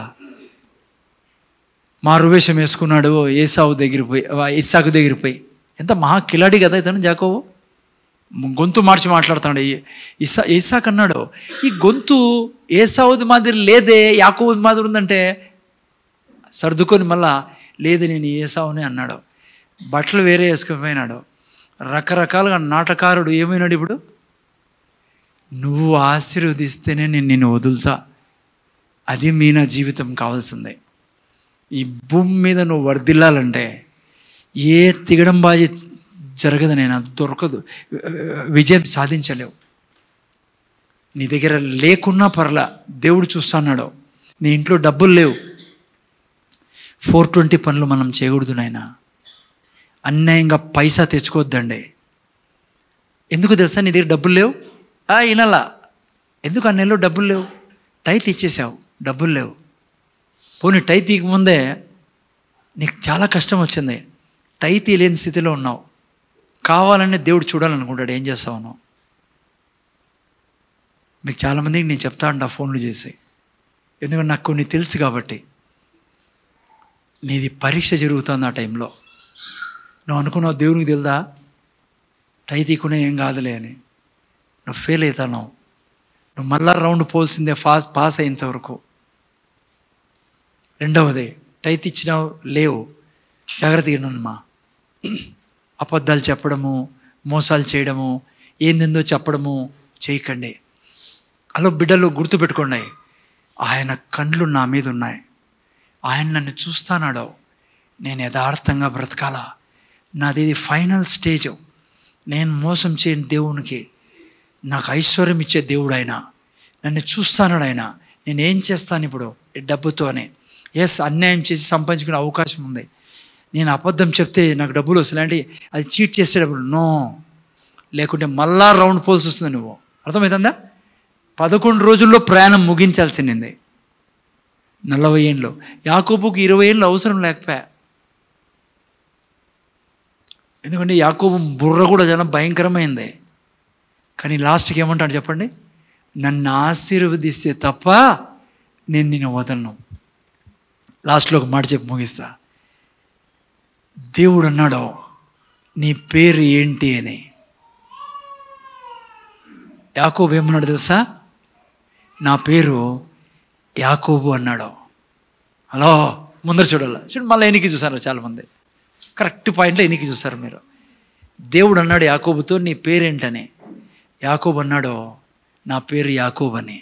మారువేషం వేసుకున్నాడు ఏసావు దగ్గర పోయి ఆ, ఇస్సాకు దగ్గర పోయి ఎంత మహా కిలాడి కదా ఇతను జాకోవు గొంతు మార్చి మాట్లాడుతున్నాడు ఈ- ఇసా ఇసాక్ అన్నాడు ఈ గొంతు ఏసావుది మాదిరి లేదే యాకోవుది మాదిరి ఉందంటే సర్దుకొని మళ్ళా లేదు నేను ఏసావుని అన్నాడు బట్టలు వేరే వేసుకొని పోయినాడు రకరకాలుగా నాటకారుడు ఏమైనాడు ఇప్పుడు నువ్వు ఆశీర్వదిస్తేనే నేను నిన్ను వదులుతా అది మీ నా జీవితం కావాల్సిందే ఈ భూమి మీద నువ్వు వర్ధిల్లాలంటే ఏ తిగడం బాజీ జరగదు నేను అది దొరకదు విజయం సాధించలేవు నీ దగ్గర లేకున్నా పర్లా దేవుడు చూస్తున్నాడు నీ ఇంట్లో డబ్బులు లేవు ఫోర్ ట్వంటీ పనులు మనం చేయకూడదు నాయన అన్యాయంగా పైసా తెచ్చుకోవద్దండి ఎందుకు తెలుసా నీ దగ్గర డబ్బులు లేవు ఆ ఇనలా ఎందుకు ఆ నెలలో డబ్బులు లేవు టై ఇచ్చేసావు డబ్బులు లేవు పోనీ టై తీయకముందే నీకు చాలా కష్టం వచ్చింది టై తీయలేని స్థితిలో ఉన్నావు కావాలని దేవుడు చూడాలనుకుంటాడు ఏం చేస్తావు నువ్వు మీకు చాలామందికి నేను చెప్తా ఉంటా ఫోన్లు చేసి ఎందుకంటే నాకు కొన్ని తెలుసు కాబట్టి నీది పరీక్ష జరుగుతుంది ఆ టైంలో నువ్వు అనుకున్నావు దేవునికి తెలుదా టై తీకునే ఏం కాదులే అని నువ్వు ఫెయిల్ అవుతాను నువ్వు మళ్ళా రౌండ్ పోల్సిందే ఫాస్ పాస్ అయ్యేంత వరకు రెండవది టై ఇచ్చినావు లేవు జాగ్రత్తగా వినమ్మా అబద్ధాలు చెప్పడము మోసాలు చేయడము ఏందేందో చెప్పడము చేయకండి అలా బిడ్డలు గుర్తుపెట్టుకోండి ఆయన కండ్లు నా మీద ఉన్నాయి ఆయన నన్ను చూస్తానాడు నేను యథార్థంగా బ్రతకాలా నాది ఇది ఫైనల్ స్టేజ్ నేను మోసం చేయని దేవునికి నాకు ఐశ్వర్యం ఇచ్చే దేవుడు ఆయన నన్ను చూస్తానాడు ఆయన నేను ఏం చేస్తాను ఇప్పుడు ఈ డబ్బుతోనే ఎస్ అన్యాయం చేసి సంపాదించుకునే అవకాశం ఉంది నేను అబద్ధం చెప్తే నాకు డబ్బులు వస్తాయి అది చీట్ చేసే డబ్బులు నో లేకుంటే మళ్ళా రౌండ్ పోల్సి వస్తుంది నువ్వు అర్థమవుతుందా పదకొండు రోజుల్లో ప్రయాణం ముగించాల్సింది నలభై ఏళ్ళు యాకోబుకి ఇరవై ఏళ్ళు అవసరం లేకపోయా ఎందుకంటే యాకోబు బుర్ర కూడా చాలా భయంకరమైంది కానీ లాస్ట్కి ఏమంటాడు చెప్పండి నన్ను ఆశీర్వదిస్తే తప్ప నేను నిన్ను వదలను లాస్ట్లో ఒక మాట చెప్పి ముగిస్తా దేవుడు అన్నాడు నీ పేరు ఏంటి అని యాకోబు ఏమన్నాడు తెలుసా నా పేరు యాకోబు అన్నాడు హలో ముందర చూడాలి చూడు మళ్ళీ ఎనికి చూసారు చాలామంది కరెక్ట్ పాయింట్లో ఎనికి చూసారు మీరు దేవుడు అన్నాడు యాకోబుతో నీ పేరేంటని యాకోబు అన్నాడు నా పేరు యాకోబు అని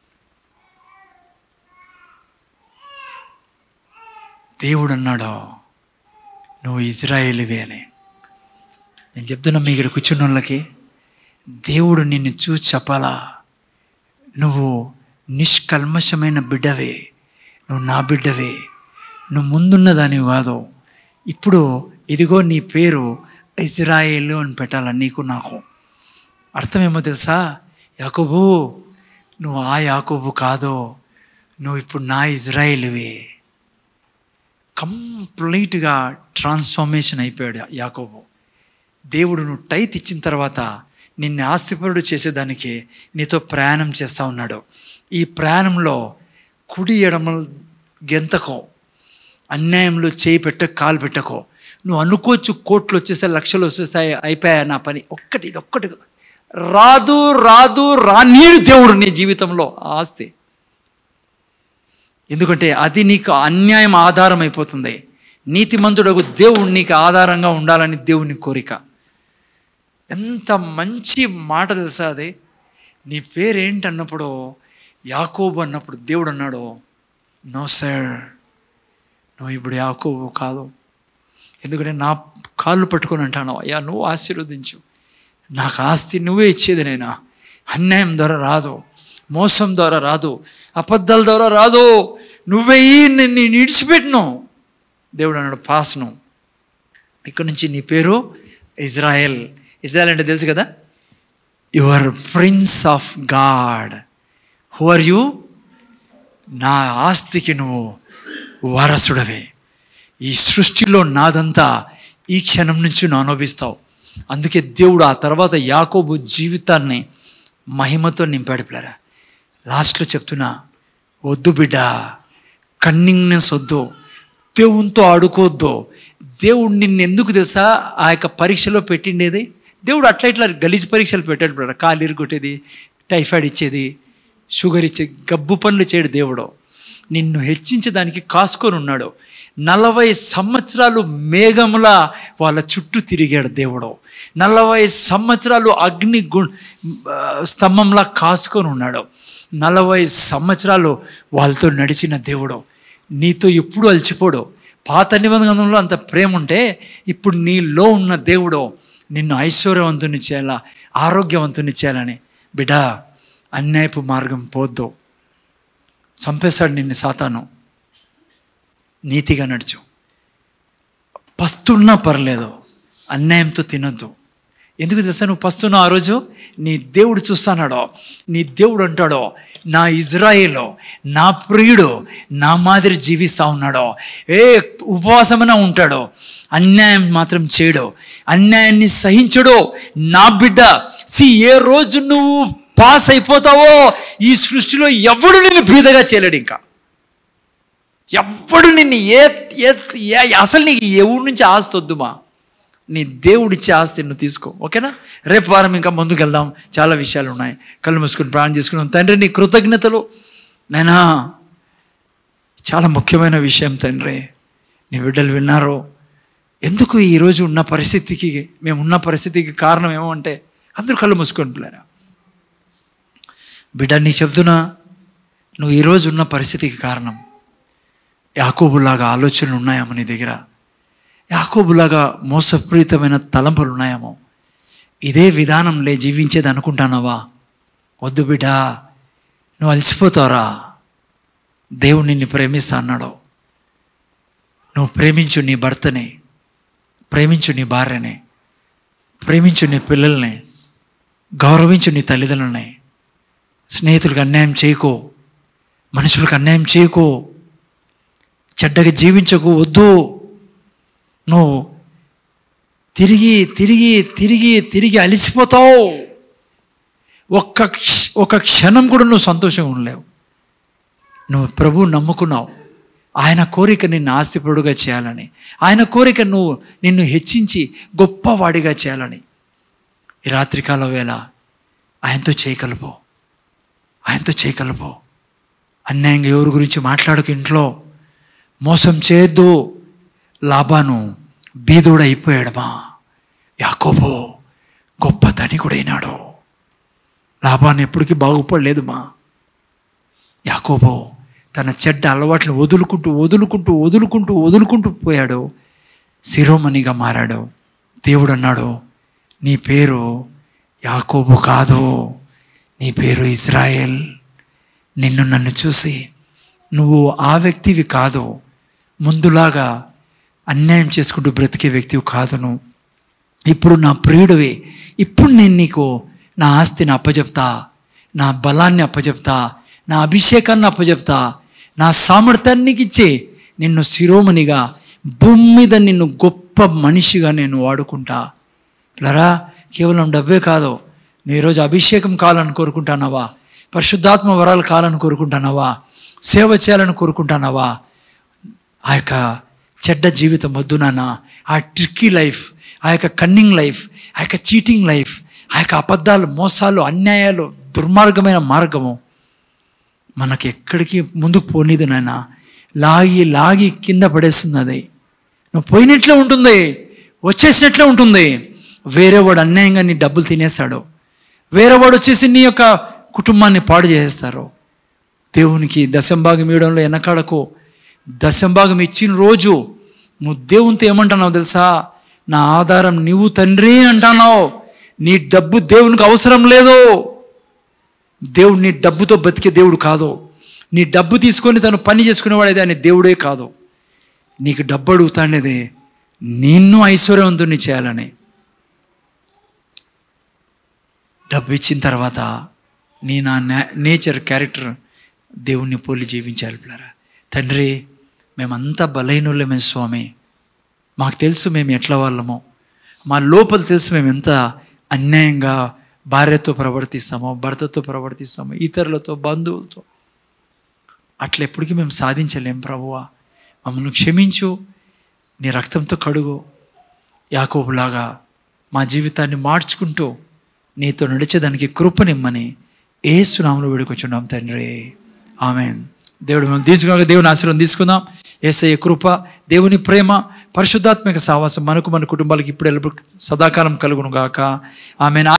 దేవుడు అన్నాడు నువ్వు ఇజ్రాయేలువే అని నేను చెప్తున్నా మీ ఇక్కడ కూర్చున్న వాళ్ళకి దేవుడు నిన్ను చూసి చెప్పాలా నువ్వు నిష్కల్మషమైన బిడ్డవే నువ్వు నా బిడ్డవే నువ్వు ముందున్న దానివి కాదు ఇప్పుడు ఇదిగో నీ పేరు ఇజ్రాయేలు అని పెట్టాల నీకు నాకు అర్థమేమో తెలుసా యాకోబు నువ్వు ఆ యాకోబు కాదు నువ్వు ఇప్పుడు నా ఇజ్రాయేలువే కంప్లీట్గా ట్రాన్స్ఫర్మేషన్ అయిపోయాడు యాకోబు దేవుడు నువ్వు టైత్ ఇచ్చిన తర్వాత నిన్ను ఆస్తిపరుడు చేసేదానికి నీతో ప్రయాణం చేస్తూ ఉన్నాడు ఈ ప్రయాణంలో కుడి ఎడమ గెంతకో అన్యాయంలో చేయి పెట్ట కాలు పెట్టకో నువ్వు అనుకోవచ్చు కోట్లు వచ్చేసే లక్షలు వచ్చేసాయి అయిపోయా నా పని ఒక్కటి ఇది ఒక్కటి రాదు రాదు రానీడు దేవుడు నీ జీవితంలో ఆ ఆస్తి ఎందుకంటే అది నీకు అన్యాయం ఆధారం అయిపోతుంది నీతిమంతుడకు దేవుడు నీకు ఆధారంగా ఉండాలని దేవుని కోరిక ఎంత మంచి మాట తెలుసా అది నీ పేరేంటి అన్నప్పుడు యాకోబు అన్నప్పుడు దేవుడు అన్నాడు నో సార్ నువ్వు ఇప్పుడు యాకోబు కాదు ఎందుకంటే నా కాళ్ళు పట్టుకొని అంటాను అయ్యా నువ్వు ఆశీర్వదించు నాకు ఆస్తి నువ్వే ఇచ్చేది నేనా అన్యాయం ద్వారా రాదు మోసం ద్వారా రాదు అబద్ధాల ద్వారా రాదు నువ్వే నిన్ను ఇడిచిపెట్టును దేవుడు అన్నాడు పాస్ను ఇక్కడ నుంచి నీ పేరు ఇజ్రాయెల్ ఇజ్రాయెల్ అంటే తెలుసు కదా your prince of God who are you నా ఆస్తికి నువ్వు వారసుడవే ఈ సృష్టిలో నాదంతా ఈ క్షణం నుంచి నువ్వు అనుభవిస్తావు అందుకే దేవుడు ఆ తర్వాత యాకోబు జీవితాన్ని మహిమతో నింపాడు పిల్లరా లాస్ట్లో చెప్తున్నా వద్దు బిడ్డ కన్నింగ్నెస్ వద్దు దేవునితో ఆడుకోవద్దు దేవుడు నిన్ను ఎందుకు తెలుసా ఆ యొక్క పరీక్షలో పెట్టిండేది దేవుడు అట్లా ఇట్లా గలీజ్ పరీక్షలు పెట్టాడు బ్రదర్ కాలు ఇరుగొట్టేది టైఫాయిడ్ ఇచ్చేది షుగర్ ఇచ్చేది గబ్బు పనులు చేయడు దేవుడు నిన్ను హెచ్చించడానికి కాసుకొని ఉన్నాడు నలభై సంవత్సరాలు మేఘముల వాళ్ళ చుట్టూ తిరిగాడు దేవుడు నలభై సంవత్సరాలు అగ్ని గు స్తంభంలా కాసుకొని ఉన్నాడు నలభై సంవత్సరాలు వాళ్ళతో నడిచిన దేవుడు నీతో ఎప్పుడు అలసిపోడు పాత నిబంధనలో అంత ప్రేమ ఉంటే ఇప్పుడు నీలో ఉన్న దేవుడు నిన్ను ఐశ్వర్యవంతుని చేయాలా ఆరోగ్యవంతుని చేయాలని బిడ్డ అన్యాయపు మార్గం పోద్దు చంపేశాడు నిన్ను సాతాను నీతిగా నడుచు పస్తున్నా పర్లేదు అన్యాయంతో తినొద్దు ఎందుకు తెలుసా నువ్వు పస్తున్నావు ఆ రోజు నీ దేవుడు చూస్తున్నాడో నీ దేవుడు అంటాడో నా ఇజ్రాయేలో నా ప్రియుడు నా మాదిరి జీవిస్తూ ఉన్నాడో ఏ ఉపవాసమైనా ఉంటాడో అన్యాయం మాత్రం చేయడు అన్యాయాన్ని సహించడు నా బిడ్డ సి ఏ రోజు నువ్వు పాస్ అయిపోతావో ఈ సృష్టిలో ఎవడు నిన్ను బీదగా చేయలేడు ఇంకా ఎవ్వడు నిన్ను ఏ ఏ అసలు నీకు ఎవరి నుంచి ఆస్తి వద్దుమా నీ దేవుడిచ్చే ఆస్తి నువ్వు తీసుకో ఓకేనా రేపు వారం ఇంకా ముందుకు వెళ్దాం చాలా విషయాలు ఉన్నాయి కళ్ళు మూసుకుని ప్రాణం చేసుకున్నాం తండ్రి నీ కృతజ్ఞతలు నైనా చాలా ముఖ్యమైన విషయం తండ్రి నీ బిడ్డలు విన్నారు ఎందుకు ఈరోజు ఉన్న పరిస్థితికి మేము ఉన్న పరిస్థితికి కారణం ఏమో అంటే అందరూ కళ్ళు మూసుకొని పిల్లరా బిడ్డ నీ చెప్తున్నా నువ్వు ఈరోజు ఉన్న పరిస్థితికి కారణం యాకోబులాగా ఆలోచనలు ఉన్నాయేమో నీ దగ్గర యాకోబులాగా మోసపూరితమైన తలంపులు ఉన్నాయేమో ఇదే విధానంలే జీవించేది అనుకుంటానవా వద్దు బిడ్డ నువ్వు అలసిపోతావురా దేవుడు నిన్ను ప్రేమిస్తా అన్నాడు నువ్వు ప్రేమించు నీ భర్తని ప్రేమించు నీ భార్యని ప్రేమించు నీ పిల్లల్ని గౌరవించు నీ తల్లిదండ్రులని స్నేహితులకు అన్యాయం చేయకో మనుషులకు అన్యాయం చేయకో చెడ్డగా జీవించకు వద్దు నువ్వు తిరిగి తిరిగి తిరిగి తిరిగి అలిసిపోతావు ఒక్క క్ష- ఒక క్షణం కూడా నువ్వు సంతోషంగా ఉండలేవు నువ్వు ప్రభు నమ్ముకున్నావు ఆయన కోరిక నిన్ను ఆస్తిపరుడుగా చేయాలని ఆయన కోరిక నువ్వు నిన్ను హెచ్చించి గొప్పవాడిగా చేయాలని ఈ రాత్రికాల వేళ ఆయనతో చేయగలపో ఆయనతో చేయగలపో అన్యాయంగా ఎవరి గురించి మాట్లాడకు ఇంట్లో మోసం చేయొద్దు లాభాను బీదోడు అయిపోయాడమా యాకోబో గొప్ప ధనికుడైనాడు లాభాన్ని ఎప్పటికీ బాగుపడలేదు మా యాకోబో తన చెడ్డ అలవాట్లను వదులుకుంటూ వదులుకుంటూ వదులుకుంటూ వదులుకుంటూ పోయాడు శిరోమణిగా మారాడు దేవుడు అన్నాడు నీ పేరు యాకోబు కాదు నీ పేరు ఇజ్రాయెల్ నిన్ను నన్ను చూసి నువ్వు ఆ వ్యక్తివి కాదు ముందులాగా అన్యాయం చేసుకుంటూ బ్రతికే వ్యక్తివి కాదు నువ్వు ఇప్పుడు నా ప్రియుడివి ఇప్పుడు నేను నీకు నా ఆస్తిని అప్పచెప్తా నా బలాన్ని అప్పచెప్తా నా అభిషేకాన్ని అప్పచెప్తా నా సామర్థ్యానికి ఇచ్చి నిన్ను శిరోమణిగా భూమి మీద నిన్ను గొప్ప మనిషిగా నేను వాడుకుంటా పిల్లరా కేవలం డబ్బే కాదు నువ్వు ఈరోజు అభిషేకం కావాలని కోరుకుంటున్నావా పరిశుద్ధాత్మ వరాలు కావాలని కోరుకుంటున్నావా సేవ చేయాలని కోరుకుంటున్నావా ఆ యొక్క చెడ్డ జీవితం వద్దు నాన్న ఆ ట్రిక్కీ లైఫ్ ఆ యొక్క కన్నింగ్ లైఫ్ ఆ యొక్క చీటింగ్ లైఫ్ ఆ యొక్క అబద్ధాలు మోసాలు అన్యాయాలు దుర్మార్గమైన మార్గము మనకి ఎక్కడికి ముందుకు పోనీది నాయన లాగి లాగి కింద పడేస్తుంది అది నువ్వు పోయినట్లే ఉంటుంది వచ్చేసినట్లే ఉంటుంది వేరే వాడు అన్యాయంగా నీ డబ్బులు తినేస్తాడు వేరే వాడు వచ్చేసి నీ యొక్క కుటుంబాన్ని పాడు చేసేస్తారు దేవునికి దశంభాగం ఇవ్వడంలో వెనకాడకు దశంభాగం ఇచ్చిన రోజు నువ్వు దేవునితో ఏమంటున్నావు తెలుసా నా ఆధారం నీవు తండ్రి అంటున్నావు నీ డబ్బు దేవునికి అవసరం లేదు దేవుడు నీ డబ్బుతో బతికే దేవుడు కాదు నీ డబ్బు తీసుకొని తను పని చేసుకునేవాడైతే ఆయన దేవుడే కాదు నీకు డబ్బు అడుగుతానేది నిన్ను ఐశ్వర్యవంతుని చేయాలని డబ్బు ఇచ్చిన తర్వాత నీ నా నే- నేచర్ క్యారెక్టర్ దేవుణ్ణి పోలి జీవించాలి పిల్లరా తండ్రి మేమంతా బలహీనులమే స్వామి మాకు తెలుసు మేము ఎట్లా వాళ్ళమో మా లోపల తెలుసు మేము ఎంత అన్యాయంగా భార్యతో ప్రవర్తిస్తామో భర్తతో ప్రవర్తిస్తామో ఇతరులతో బంధువులతో అట్లా ఎప్పటికీ మేము సాధించలేం ప్రభువా మమ్మల్ని క్షమించు నీ రక్తంతో కడుగు యాకోబులాగా మా జీవితాన్ని మార్చుకుంటూ నీతో నడిచేదానికి కృపనిమ్మని ఏసునామలో వేడుకొచ్చున్నాం తండ్రి ఆమెన్ దేవుడు మనం దీర్ఘంగా దేవుని ఆశీర్వాదం తీసుకుందాం ఏసయ్య కృప దేవుని ప్రేమ పరిశుద్ధాత్మక సావాసం మనకు మన కుటుంబాలకు ఇప్పుడు ఎల్లప్పుడూ సదాకాలం కలుగును గాక ఆమె